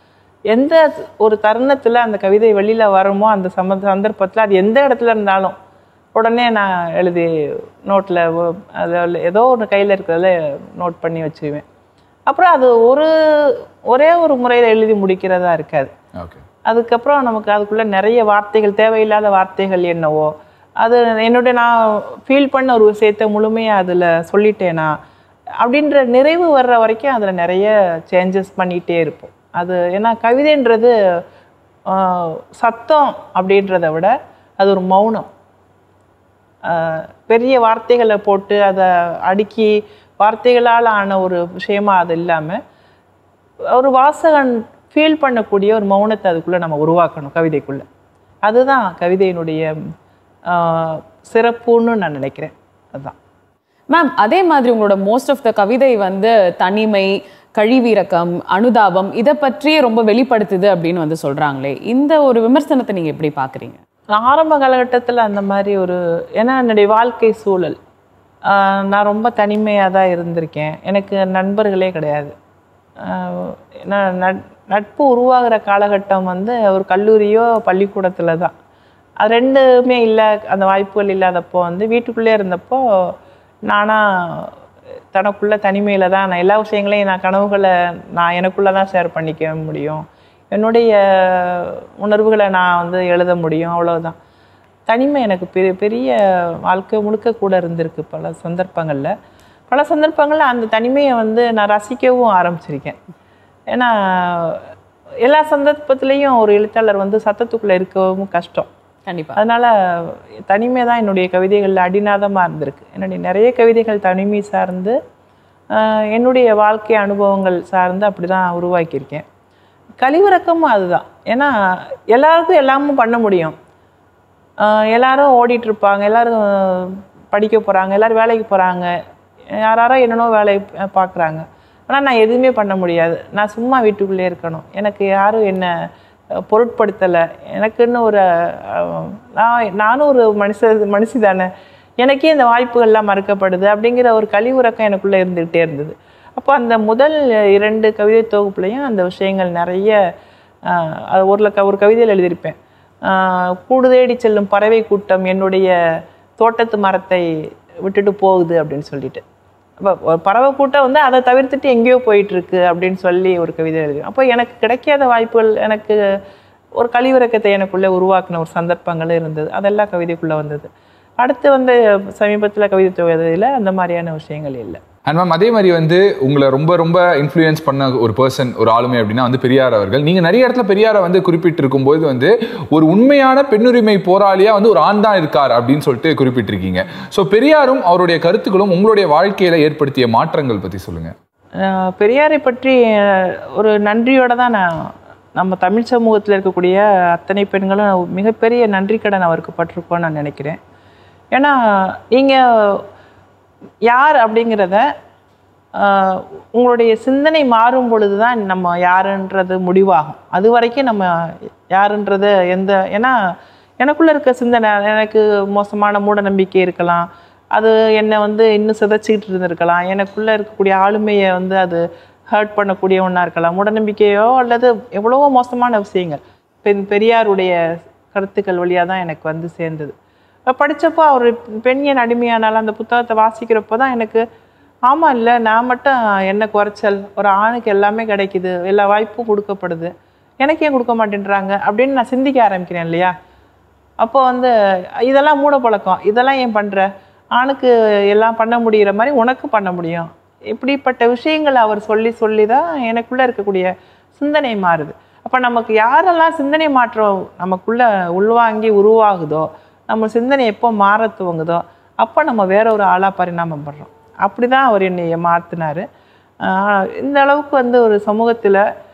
C: எந்த ஒரு தருணத்தில் அந்த கவிதை வெளியில் வருமோ அந்த சம சந்தர்ப்பத்தில் அது எந்த இடத்துல இருந்தாலும் உடனே நான் எழுதி நோட்டில் அதில் ஏதோ ஒன்று கையில் இருக்கிறதுல நோட் பண்ணி வச்சுக்குவேன் அப்புறம் அது ஒரு ஒரே ஒரு முறையில் எழுதி முடிக்கிறதா இருக்காது
B: ஓகே
C: அதுக்கப்புறம் நமக்கு அதுக்குள்ளே நிறைய வார்த்தைகள் தேவையில்லாத வார்த்தைகள் என்னவோ அது என்னுடைய நான் ஃபீல் பண்ண ஒரு விஷயத்தை முழுமையாக அதில் சொல்லிட்டேனா அப்படின்ற நிறைவு வர்ற வரைக்கும் அதில் நிறைய சேஞ்சஸ் பண்ணிகிட்டே இருப்போம் அது ஏன்னா கவிதைன்றது ஆஹ், சத்தம் அப்படின்றத விட அது ஒரு மௌனம் ஆஹ், பெரிய வார்த்தைகளை போட்டு அதை அடுக்கி வார்த்தைகளால் ஆன ஒரு விஷயமா அது இல்லாமல் ஒரு வாசகன் ஃபீல் பண்ணக்கூடிய ஒரு மௌனத்தை அதுக்குள்ளே நம்ம உருவாக்கணும் கவிதைக்குள்ளே அதுதான் கவிதையினுடைய ஆஹ், சிறப்புன்னு நான் நினைக்கிறேன் அதுதான்
A: மேம் அதே மாதிரி உங்களோட மோஸ்ட் ஆஃப் த கவிதை வந்து தனிமை கழிவிறக்கம் அனுதாபம் இதை பற்றியே ரொம்ப வெளிப்படுத்துது அப்படின்னு வந்து சொல்றாங்களே இந்த ஒரு விமர்சனத்தை நீங்க எப்படி பாக்குறீங்க
C: நான் ஆரம்ப காலகட்டத்தில் அந்த மாதிரி ஒரு ஏன்னா என்னுடைய வாழ்க்கை சூழல் ஆஹ் நான் ரொம்ப தனிமையாக தான் இருந்திருக்கேன் எனக்கு நண்பர்களே கிடையாது ஆஹ் நான் நட்- நட்பு உருவாகிற காலகட்டம் வந்து ஒரு கல்லூரியோ பள்ளிக்கூடத்தில் தான் அது ரெண்டுமே இல்லை அந்த வாய்ப்புகள் இல்லாதப்போ வந்து வீட்டுக்குள்ளே இருந்தப்போ நானாக தனக்குள்ள தனிமையில் தான் நான் எல்லா விஷயங்களையும் நான் கனவுகளை நான் எனக்குள்ளே தான் ஷேர் பண்ணிக்க முடியும் என்னுடைய உணர்வுகளை நான் வந்து எழுத முடியும் அவ்வளவுதான் தனிமை எனக்கு பெரிய பெரிய வாழ்க்கை முழுக்க கூட இருந்திருக்கு பல சந்தர்ப்பங்களில் பல சந்தர்ப்பங்களில் அந்த தனிமையை வந்து நான் ரசிக்கவும் ஆரம்பிச்சிருக்கேன் ஏன்னா எல்லா சந்தர்ப்பத்திலையும் ஒரு எழுத்தாளர் வந்து சத்தத்துக்குள்ளே இருக்கவும் கஷ்டம்
A: கண்டிப்பா
C: அதனால தனிமை தான் என்னுடைய கவிதைகளில் அடிநாதமாக இருந்திருக்கு என்னுடைய நிறைய கவிதைகள் தனிமை சார்ந்து ஆஹ், என்னுடைய வாழ்க்கை அனுபவங்கள் சார்ந்து அப்படி தான் உருவாக்கியிருக்கேன் கழிவிறக்கமும் அதுதான் ஏன்னா எல்லாருக்கும் எல்லாமும் பண்ண முடியும் ஆஹ், எல்லாரும் ஓடிட்டு இருப்பாங்க எல்லாரும் படிக்க போகிறாங்க எல்லாரும் வேலைக்கு போகிறாங்க யாராரோ என்னென்னோ வேலையை பார்க்குறாங்க ஆனால் நான் எதுவுமே பண்ண முடியாது நான் சும்மா வீட்டுக்குள்ளே இருக்கணும் எனக்கு யாரும் என்ன அஹ், பொருட்படுத்தலை எனக்குன்னு ஒரு அஹ், நான் நானும் ஒரு மனுஷ மனுஷி தானே எனக்கே இந்த வாய்ப்புகள்லாம் மறுக்கப்படுது அப்படிங்கிற ஒரு கழிவுறக்கம் எனக்குள்ளே இருந்துக்கிட்டே இருந்தது அப்போ அந்த முதல் இரண்டு கவிதை தொகுப்புலையும் அந்த விஷயங்கள் நிறைய ஆஹ், அது ஒரு க ஒரு கவிதையில் எழுதியிருப்பேன் ஆஹ், கூடு தேடி செல்லும் பறவை கூட்டம் என்னுடைய தோட்டத்து மரத்தை விட்டுட்டு போகுது அப்படின்னு சொல்லிட்டு அப்போ ஒரு பறவை கூட்டம் வந்து அதை தவிர்த்துட்டு எங்கேயோ போயிட்டு இருக்கு அப்படின்னு சொல்லி ஒரு கவிதை எழுதி அப்போ எனக்கு கிடைக்காத வாய்ப்புகள் எனக்கு ஒரு கழிவிறக்கத்தை எனக்குள்ளே உருவாக்கின ஒரு சந்தர்ப்பங்கள் இருந்தது அதெல்லாம் கவிதைக்குள்ளே வந்தது அடுத்து வந்து சமீபத்தில் கவிதை தொகுதியில் அந்த மாதிரியான விஷயங்கள் இல்லை
B: அண்ட் மேம் அதே மாதிரி வந்து உங்களை ரொம்ப ரொம்ப இன்ஃப்ளூயன்ஸ் பண்ண ஒரு பர்சன் ஒரு ஆளுமை அப்படின்னா வந்து பெரியார் அவர்கள் நீங்க நிறைய இடத்துல பெரியாரை வந்து குறிப்பிட்டிருக்கும் போது வந்து ஒரு உண்மையான பெண்ணுரிமை போராளியா வந்து ஒரு ஆண் தான் இருக்கார் அப்படின்னு சொல்லிட்டு குறிப்பிட்டிருக்கீங்க ஸோ பெரியாரும் அவருடைய கருத்துக்களும் உங்களுடைய வாழ்க்கையில ஏற்படுத்திய மாற்றங்கள் பத்தி சொல்லுங்க
C: அஹ் பெரியாரை பற்றி அஹ், ஒரு நன்றியோட தான் நான் நம்ம தமிழ் சமூகத்தில் இருக்கக்கூடிய அத்தனை பெண்களும் மிகப்பெரிய நன்றி கடன் அவருக்கு பட்டிருக்கோன்னு நான் நினைக்கிறேன் ஏன்னா நீங்கள் யார் அப்படிங்கிறத ஆஹ், உங்களுடைய சிந்தனை மாறும் பொழுது தான் நம்ம யாருன்றது முடிவாகும் அது வரைக்கும் நம்ம யாருன்றது எந்த ஏன்னா எனக்குள்ளே இருக்க சிந்தனை எனக்கு மோசமான மூட நம்பிக்கை இருக்கலாம் அது என்னை வந்து இன்னும் சிதைச்சிக்கிட்டு இருந்திருக்கலாம் எனக்குள்ளே இருக்கக்கூடிய ஆளுமையை வந்து அது ஹர்ட் பண்ணக்கூடிய ஒன்றா இருக்கலாம் மூடநம்பிக்கையோ அல்லது எவ்வளவோ மோசமான விஷயங்கள் பெண் பெரியாருடைய கருத்துக்கள் வழியாக தான் எனக்கு வந்து சேர்ந்தது படித்தப்போ அவர் பெண் என் அடிமையானாலும் அந்த புத்தகத்தை வாசிக்கிறப்போ தான் எனக்கு ஆமாம் இல்லை நான் மட்டும் என்ன குறைச்சல் ஒரு ஆணுக்கு எல்லாமே கிடைக்குது எல்லா வாய்ப்பும் கொடுக்கப்படுது எனக்கு ஏன் கொடுக்க மாட்டேன்றாங்க அப்படின்னு நான் சிந்திக்க ஆரம்பிக்கிறேன் இல்லையா அப்போ வந்து இதெல்லாம் மூட பழக்கம் இதெல்லாம் ஏன் பண்ணுற ஆணுக்கு எல்லாம் பண்ண முடிகிற மாதிரி உனக்கு பண்ண முடியும் இப்படிப்பட்ட விஷயங்களை அவர் சொல்லி சொல்லி தான் எனக்குள்ளே இருக்கக்கூடிய சிந்தனை மாறுது அப்போ நமக்கு யாரெல்லாம் சிந்தனை மாற்றம் நமக்குள்ளே உள்வாங்கி உருவாகுதோ நம்ம சிந்தனை எப்போ மாற துவங்குதோ அப்போ நம்ம வேற ஒரு ஆளாக பரிணாமம் படுறோம் அப்படி தான் அவர் என்னை மாற்றினார் இந்த அளவுக்கு வந்து ஒரு சமூகத்தில்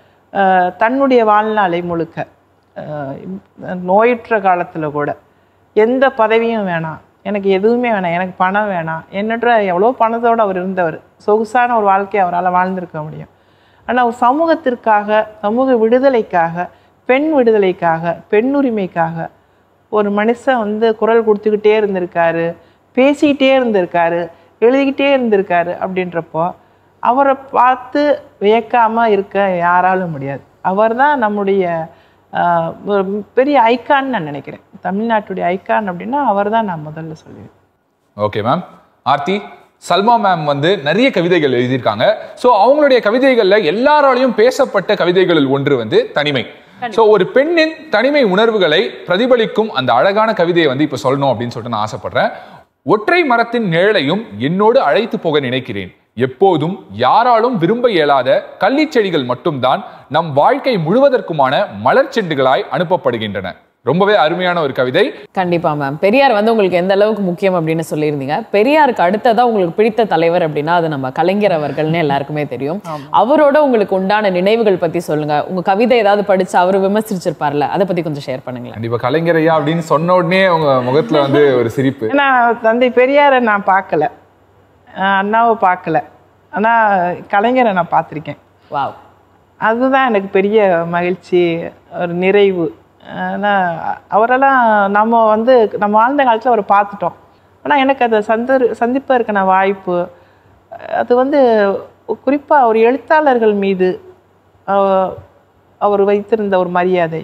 C: தன்னுடைய வாழ்நாளை முழுக்க ஆஹ் நோயுற்ற காலத்தில் கூட எந்த பதவியும் வேணாம் எனக்கு எதுவுமே வேணாம் எனக்கு பணம் வேணாம் என்னன்ற எவ்வளோ பணத்தோடு அவர் இருந்தவர் சொகுசான ஒரு வாழ்க்கையை அவரால் வாழ்ந்திருக்க முடியும் ஆனால் ஒரு சமூகத்திற்காக சமூக விடுதலைக்காக பெண் விடுதலைக்காக பெண்ணுரிமைக்காக ஒரு மனுஷன் வந்து குரல் கொடுத்துக்கிட்டே இருந்திருக்காரு பேசிக்கிட்டே இருந்திருக்காரு எழுதிக்கிட்டே இருந்திருக்காரு அப்படின்றப்போ அவரை பார்த்து வியக்காமல் இருக்க யாராலும் முடியாது அவர் தான் நம்முடைய ஆஹ், ஒரு பெரிய ஐக்கான்னு நான் நினைக்கிறேன் தமிழ்நாட்டுடைய ஐக்கான் அப்படின்னா அவர் தான் நான் முதல்ல சொல்லுவேன்
B: okay ma'am Aarthi Salma ma'am வந்து நிறைய கவிதைகள் எழுதியிருக்காங்க ஸோ அவங்களுடைய கவிதைகள்ல எல்லாராலையும் பேசப்பட்ட கவிதைகளில் ஒன்று வந்து தனிமை ஸோ ஒரு பெண்ணின் தனிமை உணர்வுகளை பிரதிபலிக்கும் அந்த அழகான கவிதையை வந்து இப்போ சொல்லணும் அப்படின்னு சொல்லிட்டு நான் ஆசைப்படுறேன் ஒற்றை மரத்தின் நிழலையும் என்னோடு அழைத்து போக நினைக்கிறேன் எப்போதும் யாராலும் விரும்ப இயலாத கள்ளிச் செடிகள் மட்டும்தான் நம் வாழ்க்கை முழுவதற்குமான மலர் செண்டுகளாய் அனுப்பப்படுகின்றன ரொம்பவே அருமையான ஒரு கவிதை
A: கண்டிப்பா மேம் பெரியார் வந்து உங்களுக்கு எந்த அளவுக்கு முக்கியம் அப்படின்னு சொல்லியிருந்தீங்க பெரியாருக்கு அடுத்ததா உங்களுக்கு பிடித்த தலைவர் அப்படின்னா அது நம்ம கலைஞர் அவர்கள்னு எல்லாருக்குமே தெரியும் அவரோட உங்களுக்கு உண்டான நினைவுகள் பத்தி சொல்லுங்க உங்க கவிதை ஏதாவது படிச்சு அவர் விமர்சிச்சிருப்பார்ல அதை பத்தி கொஞ்சம் ஷேர் பண்ணுங்களேன்
B: கண்டிப்பா கலைஞரையா அப்படின்னு சொன்ன உடனே உங்க முகத்துல வந்து ஒரு சிரிப்பு
C: ஏன்னா தந்தை பெரியாரை நான் பார்க்கல அஹ் அண்ணாவை பார்க்கல ஆனால் கலைஞரை நான் பார்த்துருக்கேன்
A: வாவ்
C: அதுதான் எனக்கு பெரிய மகிழ்ச்சி ஒரு நிறைவு ஆனால் அவரெல்லாம் நம்ம வந்து நம்ம வாழ்ந்த காலத்தில் அவரை பார்த்துட்டோம் ஆனால் எனக்கு அதை சந்த சந்திப்பதற்கான வாய்ப்பு அது வந்து குறிப்பாக ஒரு எழுத்தாளர்கள் மீது அஹ், அவர் வைத்திருந்த ஒரு மரியாதை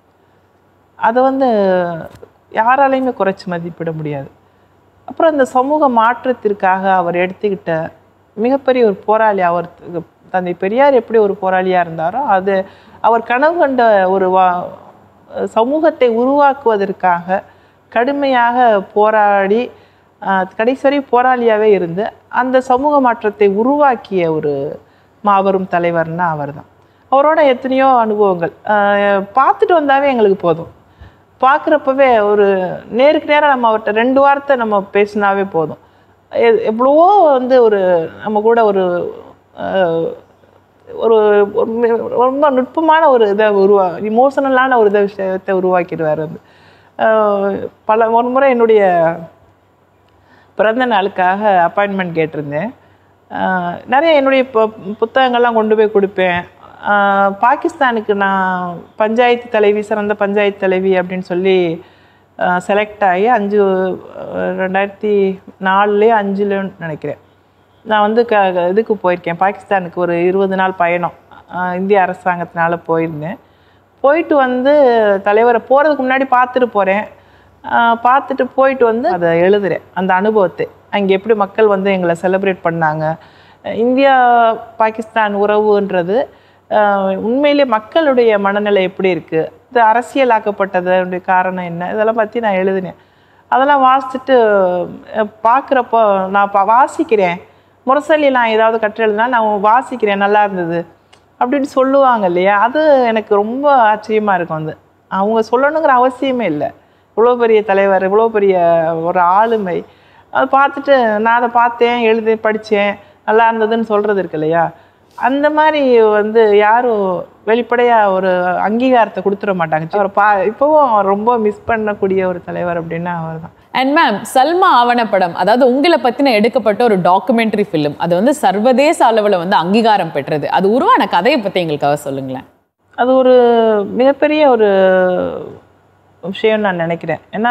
C: அதை வந்து யாராலையுமே குறைச்சி மதிப்பிட முடியாது அப்புறம் இந்த சமூக மாற்றத்திற்காக அவர் எடுத்துக்கிட்ட மிகப்பெரிய ஒரு போராளி அவர் தந்தை பெரியார் எப்படி ஒரு போராளியாக இருந்தாரோ அது அவர் கனவு கண்ட ஒரு வா சமூகத்தை உருவாக்குவதற்காக கடுமையாக போராடி ஆஹ், கடைசி வரை போராளியாகவே இருந்து அந்த சமூக மாற்றத்தை உருவாக்கிய ஒரு மாபெரும் தலைவர்னா அவர்தான் அவரோட எத்தனையோ அனுபவங்கள் ஆஹ், பார்த்துட்டு வந்தாவே எங்களுக்கு போதும் பார்க்குறப்பவே ஒரு நேருக்கு நேராக நம்ம அவர்கிட்ட ரெண்டு வார்த்தை நம்ம பேசினாவே போதும் எ- எவ்வளவோ வந்து ஒரு நம்ம கூட ஒரு ஆஹ், ஒரு ஒரு மி- ரொம்ப நுட்பமான ஒரு இதை உருவா இமோஷனலான ஒரு இதை விஷயத்தை உருவாக்கிடுவார் வந்து ஆஹ், பல ஒரு முறை என்னுடைய பிறந்த நாளுக்காக அப்பாயின்மெண்ட் கேட்டிருந்தேன் ஆஹ் நிறைய என்னுடைய பு- புத்தகங்கள்லாம் கொண்டு போய் கொடுப்பேன் ஆஹ் பாகிஸ்தானுக்கு நான் பஞ்சாயத்து தலைவி சிறந்த பஞ்சாயத்து தலைவி அப்படின்னு சொல்லி செலக்ட் ஆகி அஞ்சு ஆஹ் ரெண்டாயிரத்தி நாலுலேயே அஞ்சுலன்னு நினைக்கிறேன் நான் வந்து க க- இதுக்கு போயிருக்கேன் பாகிஸ்தானுக்கு ஒரு இருபது நாள் பயணம் ஆஹ் இந்திய அரசாங்கத்தினால போயிருந்தேன் போயிட்டு வந்து தலைவரை போகிறதுக்கு முன்னாடி பார்த்துட்டு போகிறேன் பார்த்துட்டு போயிட்டு வந்து அதை எழுதுறேன் அந்த அனுபவத்தை அங்கே எப்படி மக்கள் வந்து எங்களை செலிப்ரேட் பண்ணாங்க அஹ் இந்தியா பாகிஸ்தான் உறவுன்றது ஆஹ் உண்மையிலே மக்களுடைய மனநிலை எப்படி இருக்குது இது அரசியலாக்கப்பட்டதுடைய காரணம் என்ன இதெல்லாம் பற்றி நான் எழுதினேன் அதெல்லாம் வாசிச்சுட்டு பார்க்குறப்போ நான் பா வாசிக்கிறேன் முரசொலி நான் ஏதாவது கற்று எழுதினா நான் வாசிக்கிறேன் நல்லா இருந்தது அப்படின்னு சொல்லுவாங்க இல்லையா அது எனக்கு ரொம்ப ஆச்சரியமாக இருக்கும் அது அவங்க சொல்லணுங்கிற அவசியமே இல்லை இவ்வளோ பெரிய தலைவர் இவ்வளோ பெரிய ஒரு ஆளுமை அதை பார்த்துட்டு நான் அதை பார்த்தேன் எழுதி படித்தேன் நல்லா இருந்ததுன்னு சொல்கிறது இருக்கு இல்லையா அந்த மாதிரி வந்து யாரும் வெளிப்படையாக ஒரு அங்கீகாரத்தை கொடுத்துட மாட்டாங்க அவர் பா இப்போவும் அவர் ரொம்ப மிஸ் பண்ணக்கூடிய ஒரு தலைவர் அப்படின்னா அவர் தான்
A: அண்ட் மேம் சல்மா ஆவணப்படம் அதாவது உங்களை பத்தின எடுக்கப்பட்ட ஒரு டாக்குமெண்ட்ரி ஃபிலிம் அது வந்து சர்வதேச அளவுல வந்து அங்கீகாரம் பெற்றது அது உருவான கதையை பத்தி எங்களுக்காக சொல்லுங்களேன்
C: அது ஒரு மிகப்பெரிய ஒரு விஷயம் நான் நினைக்கிறேன் ஏன்னா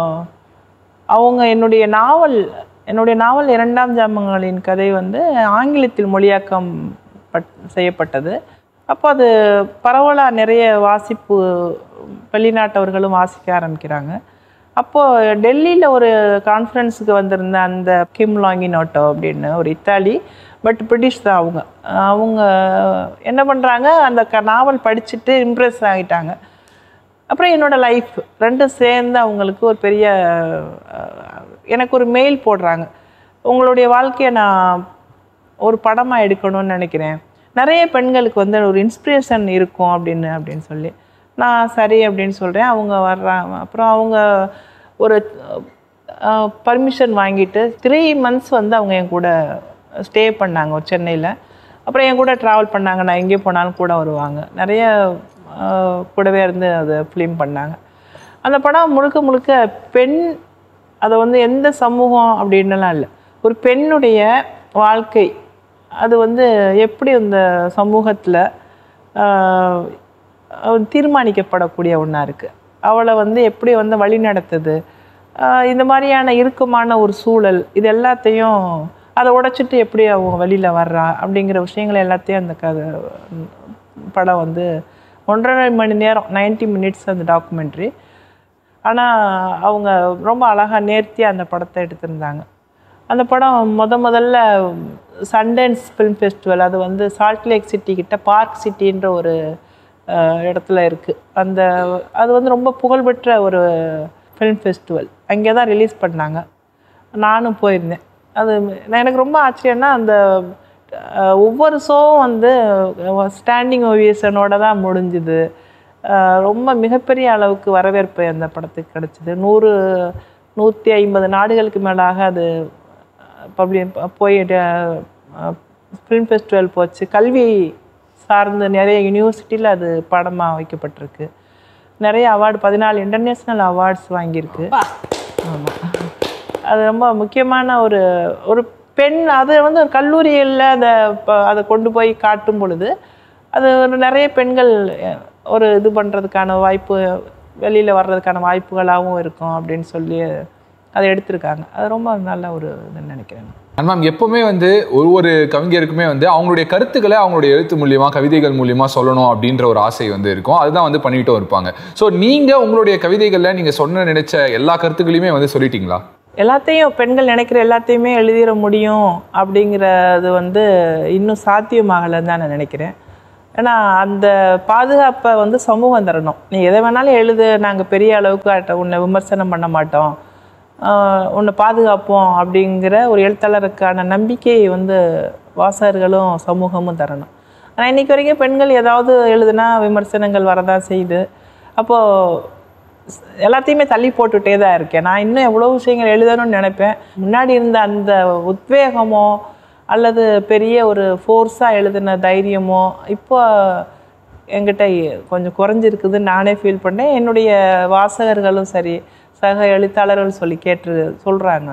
C: அவங்க என்னுடைய நாவல் என்னுடைய நாவல் இரண்டாம் ஜாமங்களின் கதை வந்து ஆங்கிலத்தில் மொழியாக்கம் பட் செய்யப்பட்டது அப்போ அது பரவலாக நிறைய வாசிப்பு வெளிநாட்டவர்களும் வாசிக்க ஆரம்பிக்கிறாங்க அப்போது டெல்லியில் ஒரு கான்ஃபரன்ஸுக்கு வந்திருந்த அந்த கிம் லாங்கினோட்டோ அப்படின்னு ஒரு இத்தாலி பட் பிரிட்டிஷ் தான் அவங்க அவங்க என்ன பண்ணுறாங்க அந்த க நாவல் படிச்சுட்டு இம்ப்ரெஸ் ஆகிட்டாங்க அப்புறம் என்னோட லைஃப் ரெண்டும் சேர்ந்து அவங்களுக்கு ஒரு பெரிய அஹ், எனக்கு ஒரு மெயில் போடுறாங்க உங்களுடைய வாழ்க்கையை நான் ஒரு படமாக எடுக்கணும்னு நினைக்கிறேன் நிறைய பெண்களுக்கு வந்து ஒரு இன்ஸ்பிரேஷன் இருக்கும் அப்படின்னு அப்படின்னு சொல்லி நான் சரி அப்படின்னு சொல்கிறேன் அவங்க வர்றாங்க அப்புறம் அவங்க ஒரு பர்மிஷன் வாங்கிட்டு த்ரீ மந்த்ஸ் வந்து அவங்க என் கூட ஸ்டே பண்ணாங்க ஒரு சென்னையில் அப்புறம் என் கூட ட்ராவல் பண்ணாங்க நான் எங்கே போனாலும் கூட வருவாங்க நிறைய ஆஹ், கூடவே இருந்து அதை ஃபிலிம் பண்ணாங்க அந்த படம் முழுக்க முழுக்க பெண் அதை வந்து எந்த சமூகம் அப்படின்னுலாம் இல்லை ஒரு பெண்ணுடைய வாழ்க்கை அது வந்து எப்படி இந்த சமூகத்தில் தீர்மானிக்கப்படக்கூடிய ஒன்றா இருக்குது அவளை வந்து எப்படி வந்து வழி நடத்துது ஆஹ் இந்த மாதிரியான இறுக்கமான ஒரு சூழல் இது எல்லாத்தையும் அதை உடைச்சிட்டு எப்படி அவங்க வெளியில் வர்றா அப்படிங்கிற விஷயங்கள் எல்லாத்தையும் அந்த கதை படம் வந்து ஒன்றரை மணி நேரம் 90 மினிட்ஸ் அந்த டாக்குமெண்ட்ரி ஆனால் அவங்க ரொம்ப அழகாக நேர்த்தியாக அந்த படத்தை எடுத்திருந்தாங்க அந்த படம் முத முதல்ல சண்டன்ஸ் ஃபிலிம் ஃபெஸ்டிவல் அது வந்து சால்ட் லேக் சிட்டி கிட்ட பார்க் சிட்டின்ற ஒரு அஹ், இடத்துல இருக்குது அந்த அது வந்து ரொம்ப புகழ்பெற்ற ஒரு ஃபிலிம் ஃபெஸ்டிவல் அங்கே தான் ரிலீஸ் பண்ணாங்க நானும் போயிருந்தேன் அது நான் எனக்கு ரொம்ப ஆச்சரியம்னா அந்த அஹ், ஒவ்வொரு ஷோவும் வந்து ஸ்டாண்டிங் ஓவியேஷனோட தான் முடிஞ்சுது அஹ், ரொம்ப மிகப்பெரிய அளவுக்கு வரவேற்பு அந்த படத்துக்கு கிடைச்சிது நூறு நூற்றி ஐம்பது நாடுகளுக்கு மேலாக அது பப்ளி போய் ஃபிலிம் ஃபெஸ்டிவல் போச்சு கல்வி சார்ந்து நிறைய யூனிவர்சிட்டியில் அது படமாக வைக்கப்பட்டிருக்கு நிறைய அவார்டு பதினாலு இன்டர்நேஷ்னல் அவார்ட்ஸ் வாங்கியிருக்கு ஆமாம் அது ரொம்ப முக்கியமான ஒரு ஒரு பெண் அது வந்து ஒரு கல்லூரியில் அதை ப- அதை கொண்டு போய் காட்டும் பொழுது அது ஒரு நிறைய பெண்கள் அஹ், ஒரு இது பண்ணுறதுக்கான வாய்ப்பு வெளியில் வர்றதுக்கான வாய்ப்புகளாகவும் இருக்கும் அப்படின்னு சொல்லி அதை எடுத்திருக்காங்க அது ரொம்ப நல்ல ஒரு இதுன்னு நினைக்கிறேன்
B: அண்ட் மேம் எப்பவுமே வந்து ஒரு ஒரு கவிஞருக்குமே வந்து அவங்களுடைய கருத்துக்களை அவங்களுடைய எழுத்து மூலியமா கவிதைகள் மூலியமா சொல்லணும் அப்படின்ற ஒரு ஆசை வந்து இருக்கும் அதுதான் வந்து பண்ணிட்டும் இருப்பாங்க ஸோ நீங்க உங்களுடைய கவிதைகள்ல நீங்க சொன்ன நினைச்ச எல்லா கருத்துக்களையுமே வந்து சொல்லிட்டீங்களா
C: எல்லாத்தையும் பெண்கள் நினைக்கிற எல்லாத்தையுமே எழுதிட முடியும் அப்படிங்கிறது வந்து இன்னும் சாத்தியமாகலைன்னு தான் நான் நினைக்கிறேன் ஏன்னா அந்த பாதுகாப்பை வந்து சமூகம் தரணும் நீ எதை வேணாலும் எழுது நாங்கள் பெரிய அளவுக்கு அட்ட- உன்னை விமர்சனம் பண்ண மாட்டோம் ஆஹ் உன்னை பாதுகாப்போம் அப்படிங்கிற ஒரு எழுத்தாளருக்கான நம்பிக்கையை வந்து வாசகர்களும் சமூகமும் தரணும் ஆனால் இன்னைக்கு வரைக்கும் பெண்கள் ஏதாவது எழுதுனா விமர்சனங்கள் வரதான் செய்யுது அப்போது எல்லாத்தையுமே தள்ளி போட்டுட்டே தான் இருக்கேன் நான் இன்னும் எவ்வளோ விஷயங்கள் எழுதணும்னு நினைப்பேன் முன்னாடி இருந்த அந்த உத்வேகமோ அல்லது பெரிய ஒரு ஃபோர்ஸாக எழுதின தைரியமோ இப்போ என்கிட்ட கொஞ்சம் குறைஞ்சிருக்குதுன்னு நானே ஃபீல் பண்ணேன் என்னுடைய வாசகர்களும் சரி சக எழுத்தாளர்கள் சொல்லி கேட்டு சொல்கிறாங்க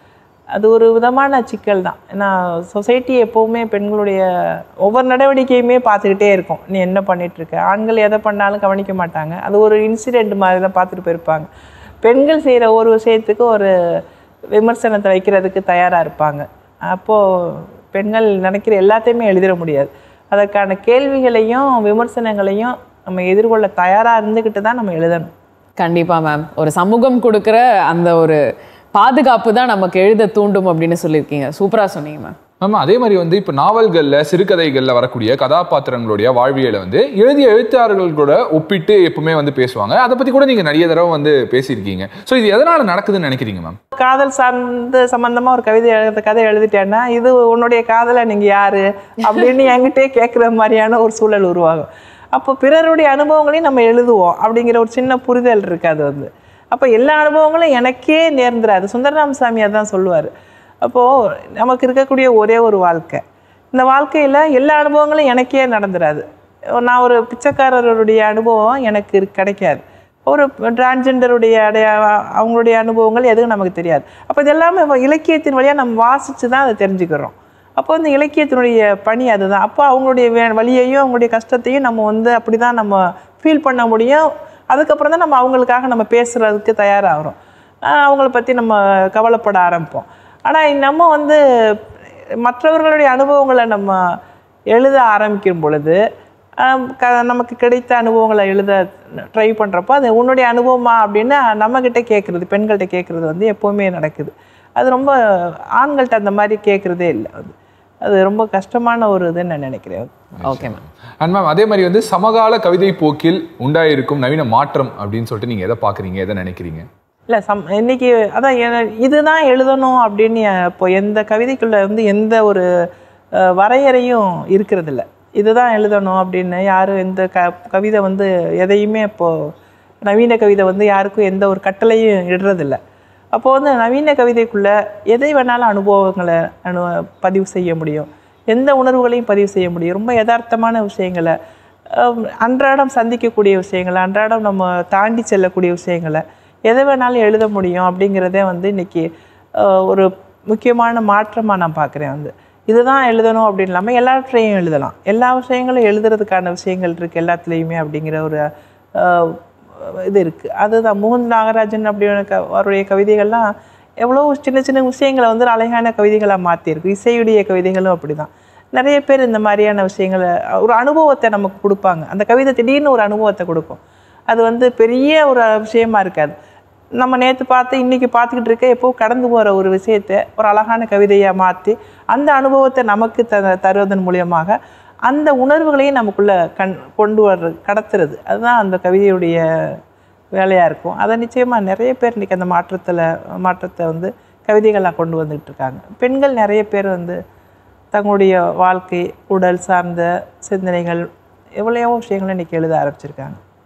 C: அது ஒரு விதமான சிக்கல் தான் ஏன்னா சொசைட்டி எப்போவுமே பெண்களுடைய ஒவ்வொரு நடவடிக்கையுமே பார்த்துக்கிட்டே இருக்கும் நீ என்ன பண்ணிட்டு இருக்க ஆண்கள் எதை பண்ணாலும் கவனிக்க மாட்டாங்க அது ஒரு இன்சிடெண்ட் மாதிரி தான் பார்த்துட்டு போயிருப்பாங்க பெண்கள் செய்கிற ஒரு விஷயத்துக்கு ஒரு விமர்சனத்தை வைக்கிறதுக்கு தயாராக இருப்பாங்க அப்போது பெண்கள் நினைக்கிற எல்லாத்தையுமே எழுதிட முடியாது அதற்கான கேள்விகளையும் விமர்சனங்களையும் நம்ம எதிர்கொள்ள தயாராக இருந்துக்கிட்டு தான் நம்ம எழுதணும்
A: கண்டிப்பா மேம் ஒரு சமூகம் கொடுக்குற அந்த ஒரு பாதுகாப்பு தான் நமக்கு எழுத தூண்டும் அப்படின்னு சொல்லியிருக்கீங்க சூப்பரா சொன்னீங்க மேம்
B: மேம் அதே மாதிரி வந்து இப்போ நாவல்கள்ல சிறுகதைகள்ல வரக்கூடிய கதாபாத்திரங்களுடைய வாழ்வியலை வந்து எழுதிய எழுத்தாளர்கள் கூட ஒப்பிட்டு எப்பவுமே வந்து பேசுவாங்க அதை பத்தி கூட நீங்க நிறைய தடவை வந்து பேசியிருக்கீங்க ஸோ இது எதனால நடக்குதுன்னு நினைக்கிறீங்க மேம்
C: காதல் சார்ந்து சம்பந்தமா ஒரு கவிதை எழுத கதை எழுதிட்டேன்னா இது உன்னுடைய காதலை நீங்க யாரு அப்படின்னு என்கிட்டே கேட்குற மாதிரியான ஒரு சூழல் உருவாகும் அப்போ பிறருடைய அனுபவங்களையும் நம்ம எழுதுவோம் அப்படிங்கிற ஒரு சின்ன புரிதல் இருக்கு அது வந்து அப்போ எல்லா அனுபவங்களும் எனக்கே நேர்ந்துராது சுந்தரராமசாமி அதான் சொல்லுவார் அப்போது நமக்கு இருக்கக்கூடிய ஒரே ஒரு வாழ்க்கை இந்த வாழ்க்கையில் எல்லா அனுபவங்களும் எனக்கே நடந்துராது நான் ஒரு பிச்சைக்காரருடைய அனுபவம் எனக்கு இருக்கு- கிடைக்காது ஒரு டிரான்ஜெண்டருடைய அடைய அவங்களுடைய அனுபவங்கள் எதுவும் நமக்கு தெரியாது அப்போ இது எல்லாமே இப்ப இலக்கியத்தின் வழியாக நம்ம வாசித்து தான் அதை தெரிஞ்சுக்கிறோம் அப்போ வந்து இலக்கியத்தினுடைய பணி அதுதான் அப்போ அவங்களுடைய வே வழியையும் அவங்களுடைய கஷ்டத்தையும் நம்ம வந்து அப்படி தான் நம்ம ஃபீல் பண்ண முடியும் அதுக்கப்புறம் தான் நம்ம அவங்களுக்காக நம்ம பேசுகிறதுக்கு தயாராகிறோம் ஆஹ் அவங்கள பற்றி நம்ம கவலைப்பட ஆரம்பிப்போம் ஆனால் நம்ம வந்து மற்றவர்களுடைய அனுபவங்களை நம்ம எழுத ஆரம்பிக்கும் பொழுது ஆம், க நமக்கு கிடைத்த அனுபவங்களை எழுத ட்ரை பண்ணுறப்போ அது உன்னுடைய அனுபவமா அப்படின்னு நம்மக்கிட்ட கேட்குறது பெண்கள்கிட்ட கேட்குறது வந்து எப்போவுமே நடக்குது அது ரொம்ப ஆண்கள்கிட்ட அந்த மாதிரி கேட்குறதே இல்லை அது அது ரொம்ப கஷ்டமான ஒரு இதுன்னு நான் நினைக்கிறேன்
A: ஓகே மேம்
B: அண்ட் மேம் அதே மாதிரி வந்து சமகால கவிதை போக்கில் உண்டாயிருக்கும் நவீன மாற்றம் அப்படின்னு சொல்லிட்டு நீங்க எதை பாக்குறீங்க எதை நினைக்கிறீங்க
C: இல்லை சம் இன்னைக்கு அதான் எ- இதுதான் எழுதணும் அப்படின்னு இப்போ எந்த கவிதைக்குள்ள வந்து எந்த ஒரு அஹ், வரையறையும் இருக்கிறதில்ல இதுதான் எழுதணும் அப்படின்னு யாரும் எந்த க கவிதை வந்து எதையுமே இப்போது நவீன கவிதை வந்து யாருக்கும் எந்த ஒரு கட்டளையும் இடுறதில்ல அப்போ வந்து நவீன கவிதைக்குள்ள எதை வேணாலும் அனுபவங்களை அனு பதிவு செய்ய முடியும் எந்த உணர்வுகளையும் பதிவு செய்ய முடியும் ரொம்ப யதார்த்தமான விஷயங்களை அஹ், அன்றாடம் சந்திக்கக்கூடிய விஷயங்களை அன்றாடம் நம்ம தாண்டி செல்லக்கூடிய விஷயங்களை எதை வேணாலும் எழுத முடியும் அப்படிங்கிறதே வந்து இன்னைக்கு அஹ், ஒரு முக்கியமான மாற்றமாக நான் பார்க்குறேன் வந்து இதுதான் எழுதணும் அப்படின்னு இல்லாமல் எல்லாவற்றையும் எழுதலாம் எல்லா விஷயங்களும் எழுதுறதுக்கான விஷயங்கள் இருக்குது எல்லாத்துலேயுமே அப்படிங்கிற ஒரு அஹ், இது இருக்குது அதுதான் முகுந்த் நாகராஜன் அப்படின்னு க அவருடைய கவிதைகள்லாம் எவ்வளோ சின்ன சின்ன விஷயங்களை வந்து அழகான கவிதைகளாக மாற்றிருக்கு இசையுடைய கவிதைகளும் அப்படி தான் நிறைய பேர் இந்த மாதிரியான விஷயங்களை ஒரு அனுபவத்தை நமக்கு கொடுப்பாங்க அந்த கவிதை திடீர்னு ஒரு அனுபவத்தை கொடுக்கும் அது வந்து பெரிய ஒரு விஷயமா இருக்காது நம்ம நேற்று பார்த்து இன்னைக்கு பார்த்துக்கிட்டு இருக்க எப்போ கடந்து போகிற ஒரு விஷயத்தை ஒரு அழகான கவிதையாக மாற்றி அந்த அனுபவத்தை நமக்கு த தருவதன் மூலியமாக அந்த உணர்வுகளையும் நமக்குள்ள கண் கொண்டு வர்றது கடத்துறது அதுதான் அந்த கவிதையுடைய வேலையாக இருக்கும் அதை நிச்சயமாக நிறைய பேர் இன்றைக்கி அந்த மாற்றத்தில் மாற்றத்தை வந்து கவிதைகளாக கொண்டு வந்துகிட்டு இருக்காங்க பெண்கள் நிறைய பேர் வந்து தங்களுடைய வாழ்க்கை உடல் சார்ந்த சிந்தனைகள் எவ்வளையோ விஷயங்களை இன்றைக்கி எழுத ஆரம்பிச்சிருக்காங்க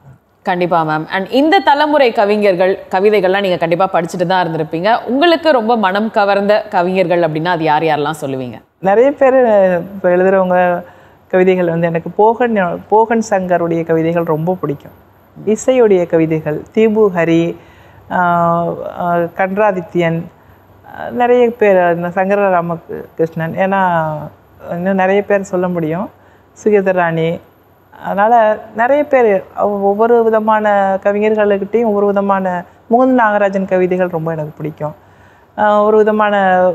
A: கண்டிப்பா மேம் அண்ட் இந்த தலைமுறை கவிஞர்கள் கவிதைகள்லாம் நீங்க கண்டிப்பா படிச்சுட்டு தான் இருந்திருப்பீங்க உங்களுக்கு ரொம்ப மனம் கவர்ந்த கவிஞர்கள் அப்படின்னா அது யார் யாரெல்லாம் சொல்லுவீங்க
C: நிறைய பேர் இப்போ எழுதுகிறவங்க கவிதைகள் வந்து எனக்கு போகன் போகன் சங்கருடைய கவிதைகள் ரொம்ப பிடிக்கும் இசையுடைய கவிதைகள் தீபு ஹரி ஆஹ், ஆஹ், கன்றாதித்யன் ஆஹ், நிறைய பேர் இந்த சங்கர ராமகிருஷ்ணன் ஏன்னா இன்னும் நிறைய பேர் சொல்ல முடியும் சுகீதர் ராணி அதனால் நிறைய பேர் அவ- ஒவ்வொரு விதமான கவிஞர்களுக்கிட்டையும் ஒவ்வொரு விதமான முகுந்த் நாகராஜன் கவிதைகள் ரொம்ப எனக்கு பிடிக்கும் ஆஹ் ஒரு விதமான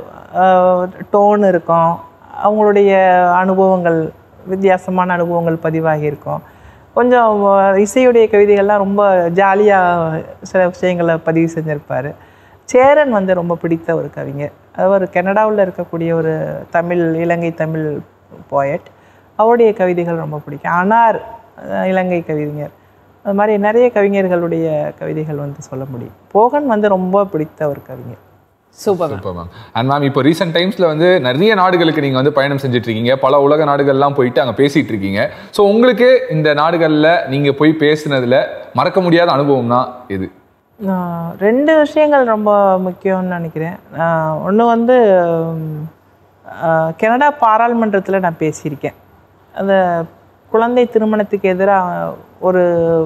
C: டோன் இருக்கும் அவங்களுடைய அனுபவங்கள் வித்தியாசமான அனுபவங்கள் பதிவாகி இருக்கும் கொஞ்சம் ஆஹ் இசையுடைய கவிதைகள்லாம் ரொம்ப ஜாலியாக சில விஷயங்களை பதிவு செஞ்சுருப்பார் சேரன் வந்து ரொம்ப பிடித்த ஒரு கவிஞர் அவர் கனடாவில் இருக்கக்கூடிய ஒரு தமிழ் இலங்கை தமிழ் போயட் அவருடைய கவிதைகள் ரொம்ப பிடிக்கும் அனார் அஹ் இலங்கை கவிஞர் அது மாதிரி நிறைய கவிஞர்களுடைய கவிதைகள் வந்து சொல்ல முடியும் போகன் வந்து ரொம்ப பிடித்த ஒரு கவிஞர்
A: super ma'am
B: super ma'am and ma'am இப்போ ரீசெண்ட் டைம்ஸ்ல வந்து நிறைய நாடுகளுக்கு நீங்க வந்து பயணம் செஞ்சுட்டு இருக்கீங்க பல உலக நாடுகள்லாம் போயிட்டு அங்க பேசிட்டு இருக்கீங்க ஸோ உங்களுக்கு இந்த நாடுகள்ல நீங்க போய் பேசுனதுல மறக்க முடியாத அனுபவம்னா எது
C: ஆஹ் ரெண்டு விஷயங்கள் ரொம்ப முக்கியம்னு நினைக்கிறேன் ஒன்று வந்து உம், ஆஹ் கனடா பாராளுமன்றத்தில் நான் பேசியிருக்கேன் அந்த குழந்தை திருமணத்துக்கு எதிராக ஒரு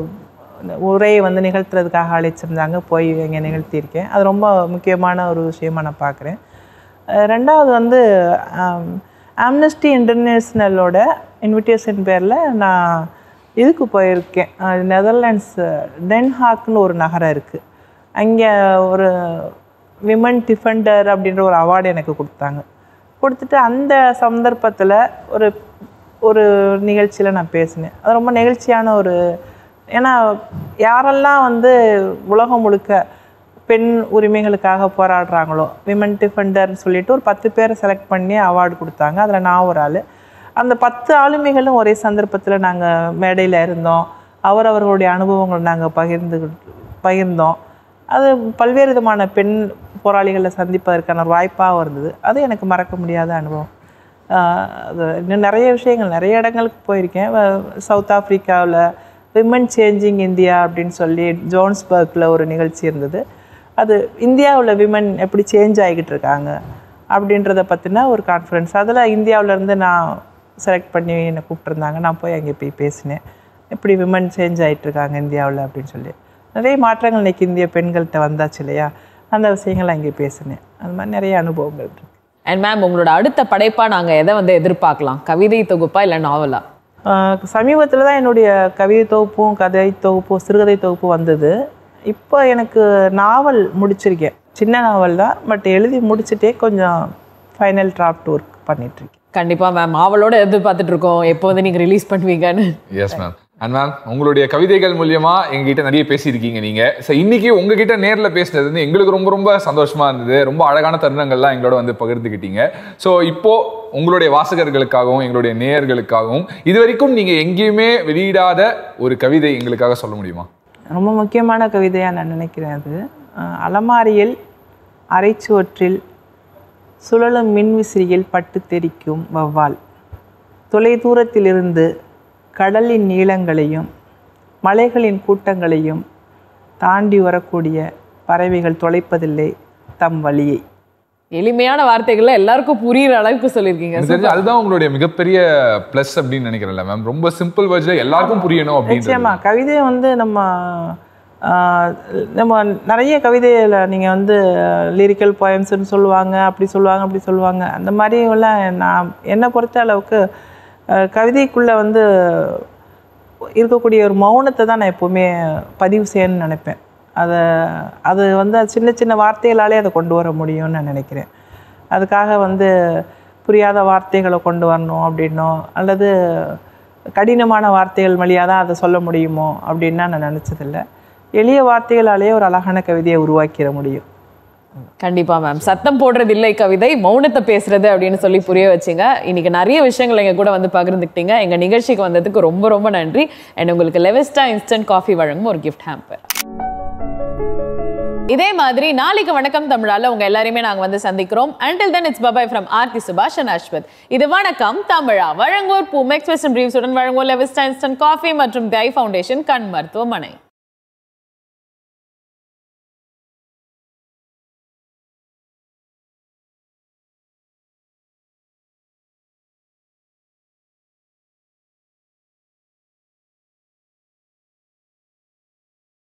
C: உரையை வந்து நிகழ்த்துறதுக்காக அழைச்சிருந்தாங்க போய் இங்கே நிகழ்த்தியிருக்கேன் அது ரொம்ப முக்கியமான ஒரு விஷயமா நான் பார்க்குறேன் ரெண்டாவது வந்து ஆம்னஸ்டி இன்டர்நேஷ்னலோட இன்விடேஷன் பேரில் நான் இதுக்கு போயிருக்கேன் அஹ் நெதர்லாண்ட்ஸ் டென்ஹாக்னு ஒரு நகரம் இருக்குது அங்கே ஒரு விமன் டிஃபெண்டர் அப்படின்ற ஒரு அவார்டு எனக்கு கொடுத்தாங்க கொடுத்துட்டு அந்த சந்தர்ப்பத்தில் ஒரு ஒரு நிகழ்ச்சியில் நான் பேசினேன் அது ரொம்ப நெகிழ்ச்சியான ஒரு ஏன்னா யாரெல்லாம் வந்து உலகம் முழுக்க பெண் உரிமைகளுக்காக போராடுறாங்களோ விமன் டிஃபெண்டர்னு சொல்லிட்டு ஒரு பத்து பேரை செலக்ட் பண்ணி அவார்டு கொடுத்தாங்க அதில் நான் ஒரு ஆள் அந்த பத்து ஆளுமைகளும் ஒரே சந்தர்ப்பத்தில் நாங்கள் மேடையில் இருந்தோம் அவரவர்களுடைய அனுபவங்களை நாங்கள் பகிர்ந்து பகிர்ந்தோம் அது பல்வேறு விதமான பெண் போராளிகளை சந்திப்பதற்கான ஒரு வாய்ப்பாகவும் இருந்தது அது எனக்கு மறக்க முடியாத அனுபவம் ஆஹ் அது இன்னும் நிறைய விஷயங்கள் நிறைய இடங்களுக்கு போயிருக்கேன் வ- சவுத் ஆப்பிரிக்காவில் விமன் சேஞ்சிங் இந்தியா அப்படின்னு சொல்லி ஜோன்ஸ்பர்க்கில் ஒரு நிகழ்ச்சி இருந்தது அது இந்தியாவில் விமன் எப்படி சேஞ்ச் ஆகிக்கிட்டு இருக்காங்க அப்படின்றத பற்றின ஒரு கான்ஃபரன்ஸ் அதில் இந்தியாவிலேருந்து நான் செலக்ட் பண்ணி என்னை கூப்பிட்டுருந்தாங்க நான் போய் அங்கே போய் பேசினேன் எப்படி விமன் சேஞ்ச் ஆகிட்டு இருக்காங்க இந்தியாவில் அப்படின்னு சொல்லி நிறைய மாற்றங்கள் இன்னைக்கு இந்திய பெண்கள்கிட்ட வந்தாச்சு இல்லையா அந்த விஷயங்கள் அங்கே பேசினேன் அது மாதிரி நிறைய அனுபவங்கள் இருக்கு
A: அண்ட் மேம் உங்களோட அடுத்த படைப்பா நாங்க எதை வந்து எதிர்பார்க்கலாம் கவிதை தொகுப்பா இல்ல நாவலா
C: சமீபத்தில் தான் என்னுடைய கவிதை தொகுப்பும் கதை தொகுப்பும் சிறுகதை தொகுப்பும் வந்தது இப்போ எனக்கு நாவல் முடிச்சிருக்கேன் சின்ன நாவல் தான் பட் எழுதி முடிச்சுட்டே கொஞ்சம் ஃபைனல் டிராஃப்ட் ஒர்க் பண்ணிகிட்ருக்கேன்
A: கண்டிப்பா மேம் ஆவலோட எதிர்பார்த்துட்டு இருக்கோம் எப்போ வந்து நீங்க ரிலீஸ் பண்ணுவீங்கன்னு
B: எஸ் மேம் அண்ட் மேம் உங்களுடைய கவிதைகள் மூலியமா எங்ககிட்ட நிறைய பேசியிருக்கீங்க நீங்க ஸோ இன்னைக்கு உங்ககிட்ட நேர்ல பேசினது வந்து எங்களுக்கு ரொம்ப ரொம்ப சந்தோஷமா இருந்தது ரொம்ப அழகான தருணங்கள்லாம் எங்களோட வந்து பகிர்ந்துக்கிட்டீங்க ஸோ இப்போ உங்களுடைய வாசகர்களுக்காகவும் எங்களுடைய நேயர்களுக்காகவும் இது வரைக்கும் நீங்க எங்கேயுமே வெளியிடாத ஒரு கவிதை எங்களுக்காக சொல்ல முடியுமா
C: ரொம்ப முக்கியமான கவிதையாக நான் நினைக்கிறேன் அது அஹ் அலமாரியில் அரைச்சுவற்றில் சுழலும் மின்விசிறியில் பட்டு தெரிக்கும் வௌவால் தொலை தூரத்திலிருந்து கடலின் நீளங்களையும் மலைகளின் கூட்டங்களையும் தாண்டி வரக்கூடிய பறவைகள் தொலைப்பதில்லை தம் வழியை
A: எளிமையான வார்த்தைகள்ல எல்லாருக்கும் புரியுற அளவுக்கு சொல்லியிருக்கீங்க
B: எனக்கு தெரிஞ்சு அதுதான் உங்களுடைய மிகப்பெரிய ப்ளஸ் அப்படின்னு நினைக்கிறேன்ல மேம் ரொம்ப சிம்பிள் வேர்ட்ஸ்ல எல்லாருக்கும் புரியணும் அப்படின்னு
C: நிச்சயமா கவிதை வந்து நம்ம ஆஹ், நம்ம நிறைய கவிதையில் நீங்கள் வந்து லிரிக்கல் போயம்ஸ்னு சொல்லுவாங்க அப்படி சொல்லுவாங்க அப்படி சொல்லுவாங்க அந்த மாதிரி எல்லாம் நான் என்னை பொறுத்த அளவுக்கு ஆஹ், கவிதைக்குள்ளே வந்து இருக்கக்கூடிய ஒரு மௌனத்தை தான் நான் எப்போவுமே பதிவு செய்யணும்னு நினைப்பேன் அதை அது வந்து அது சின்ன சின்ன வார்த்தைகளாலே அதை கொண்டு வர முடியும்னு நான் நினைக்கிறேன் அதுக்காக வந்து புரியாத வார்த்தைகளை கொண்டு வரணும் அப்படின்னோ அல்லது கடினமான வார்த்தைகள் வழியாக தான் அதை சொல்ல முடியுமோ அப்படின்னா நான் நினச்சதில்ல எளிய வார்த்தைகளாலேயே ஒரு அழகான கவிதையை உருவாக்கிட முடியும்
A: கண்டிப்பா மேம் சத்தம் போடுறது இல்லை கவிதை மௌனத்தை பேசுறது அப்படின்னு சொல்லி புரிய வச்சீங்க இன்னைக்கு நிறைய விஷயங்கள் எங்க கூட வந்து பகிர்ந்துக்கிட்டீங்க எங்க நிகழ்ச்சிக்கு வந்ததுக்கு ரொம்ப ரொம்ப நன்றி அண்ட் உங்களுக்கு லெவஸ்டா இன்ஸ்டன்ட் காஃபி வழங்கும் ஒரு கிஃப்ட் ஹேம்பர் இதே மாதிரி நாளைக்கு வணக்கம் தமிழால உங்க எல்லாரையுமே நாங்க வந்து சந்திக்கிறோம் until then it's bye bye from Aarthi Subash and Ashwath இது வணக்கம் தமிழா வழங்குவோர் பூமெக்ஸ் வெஸ்டர்ன் பிரீவ்ஸுடன் வழங்குவோர் லெவஸ்டா இன்ஸ்டன்ட் காஃபி மற்றும் தை ஃபவுண்டேஷன் கண் மருத்துவமனை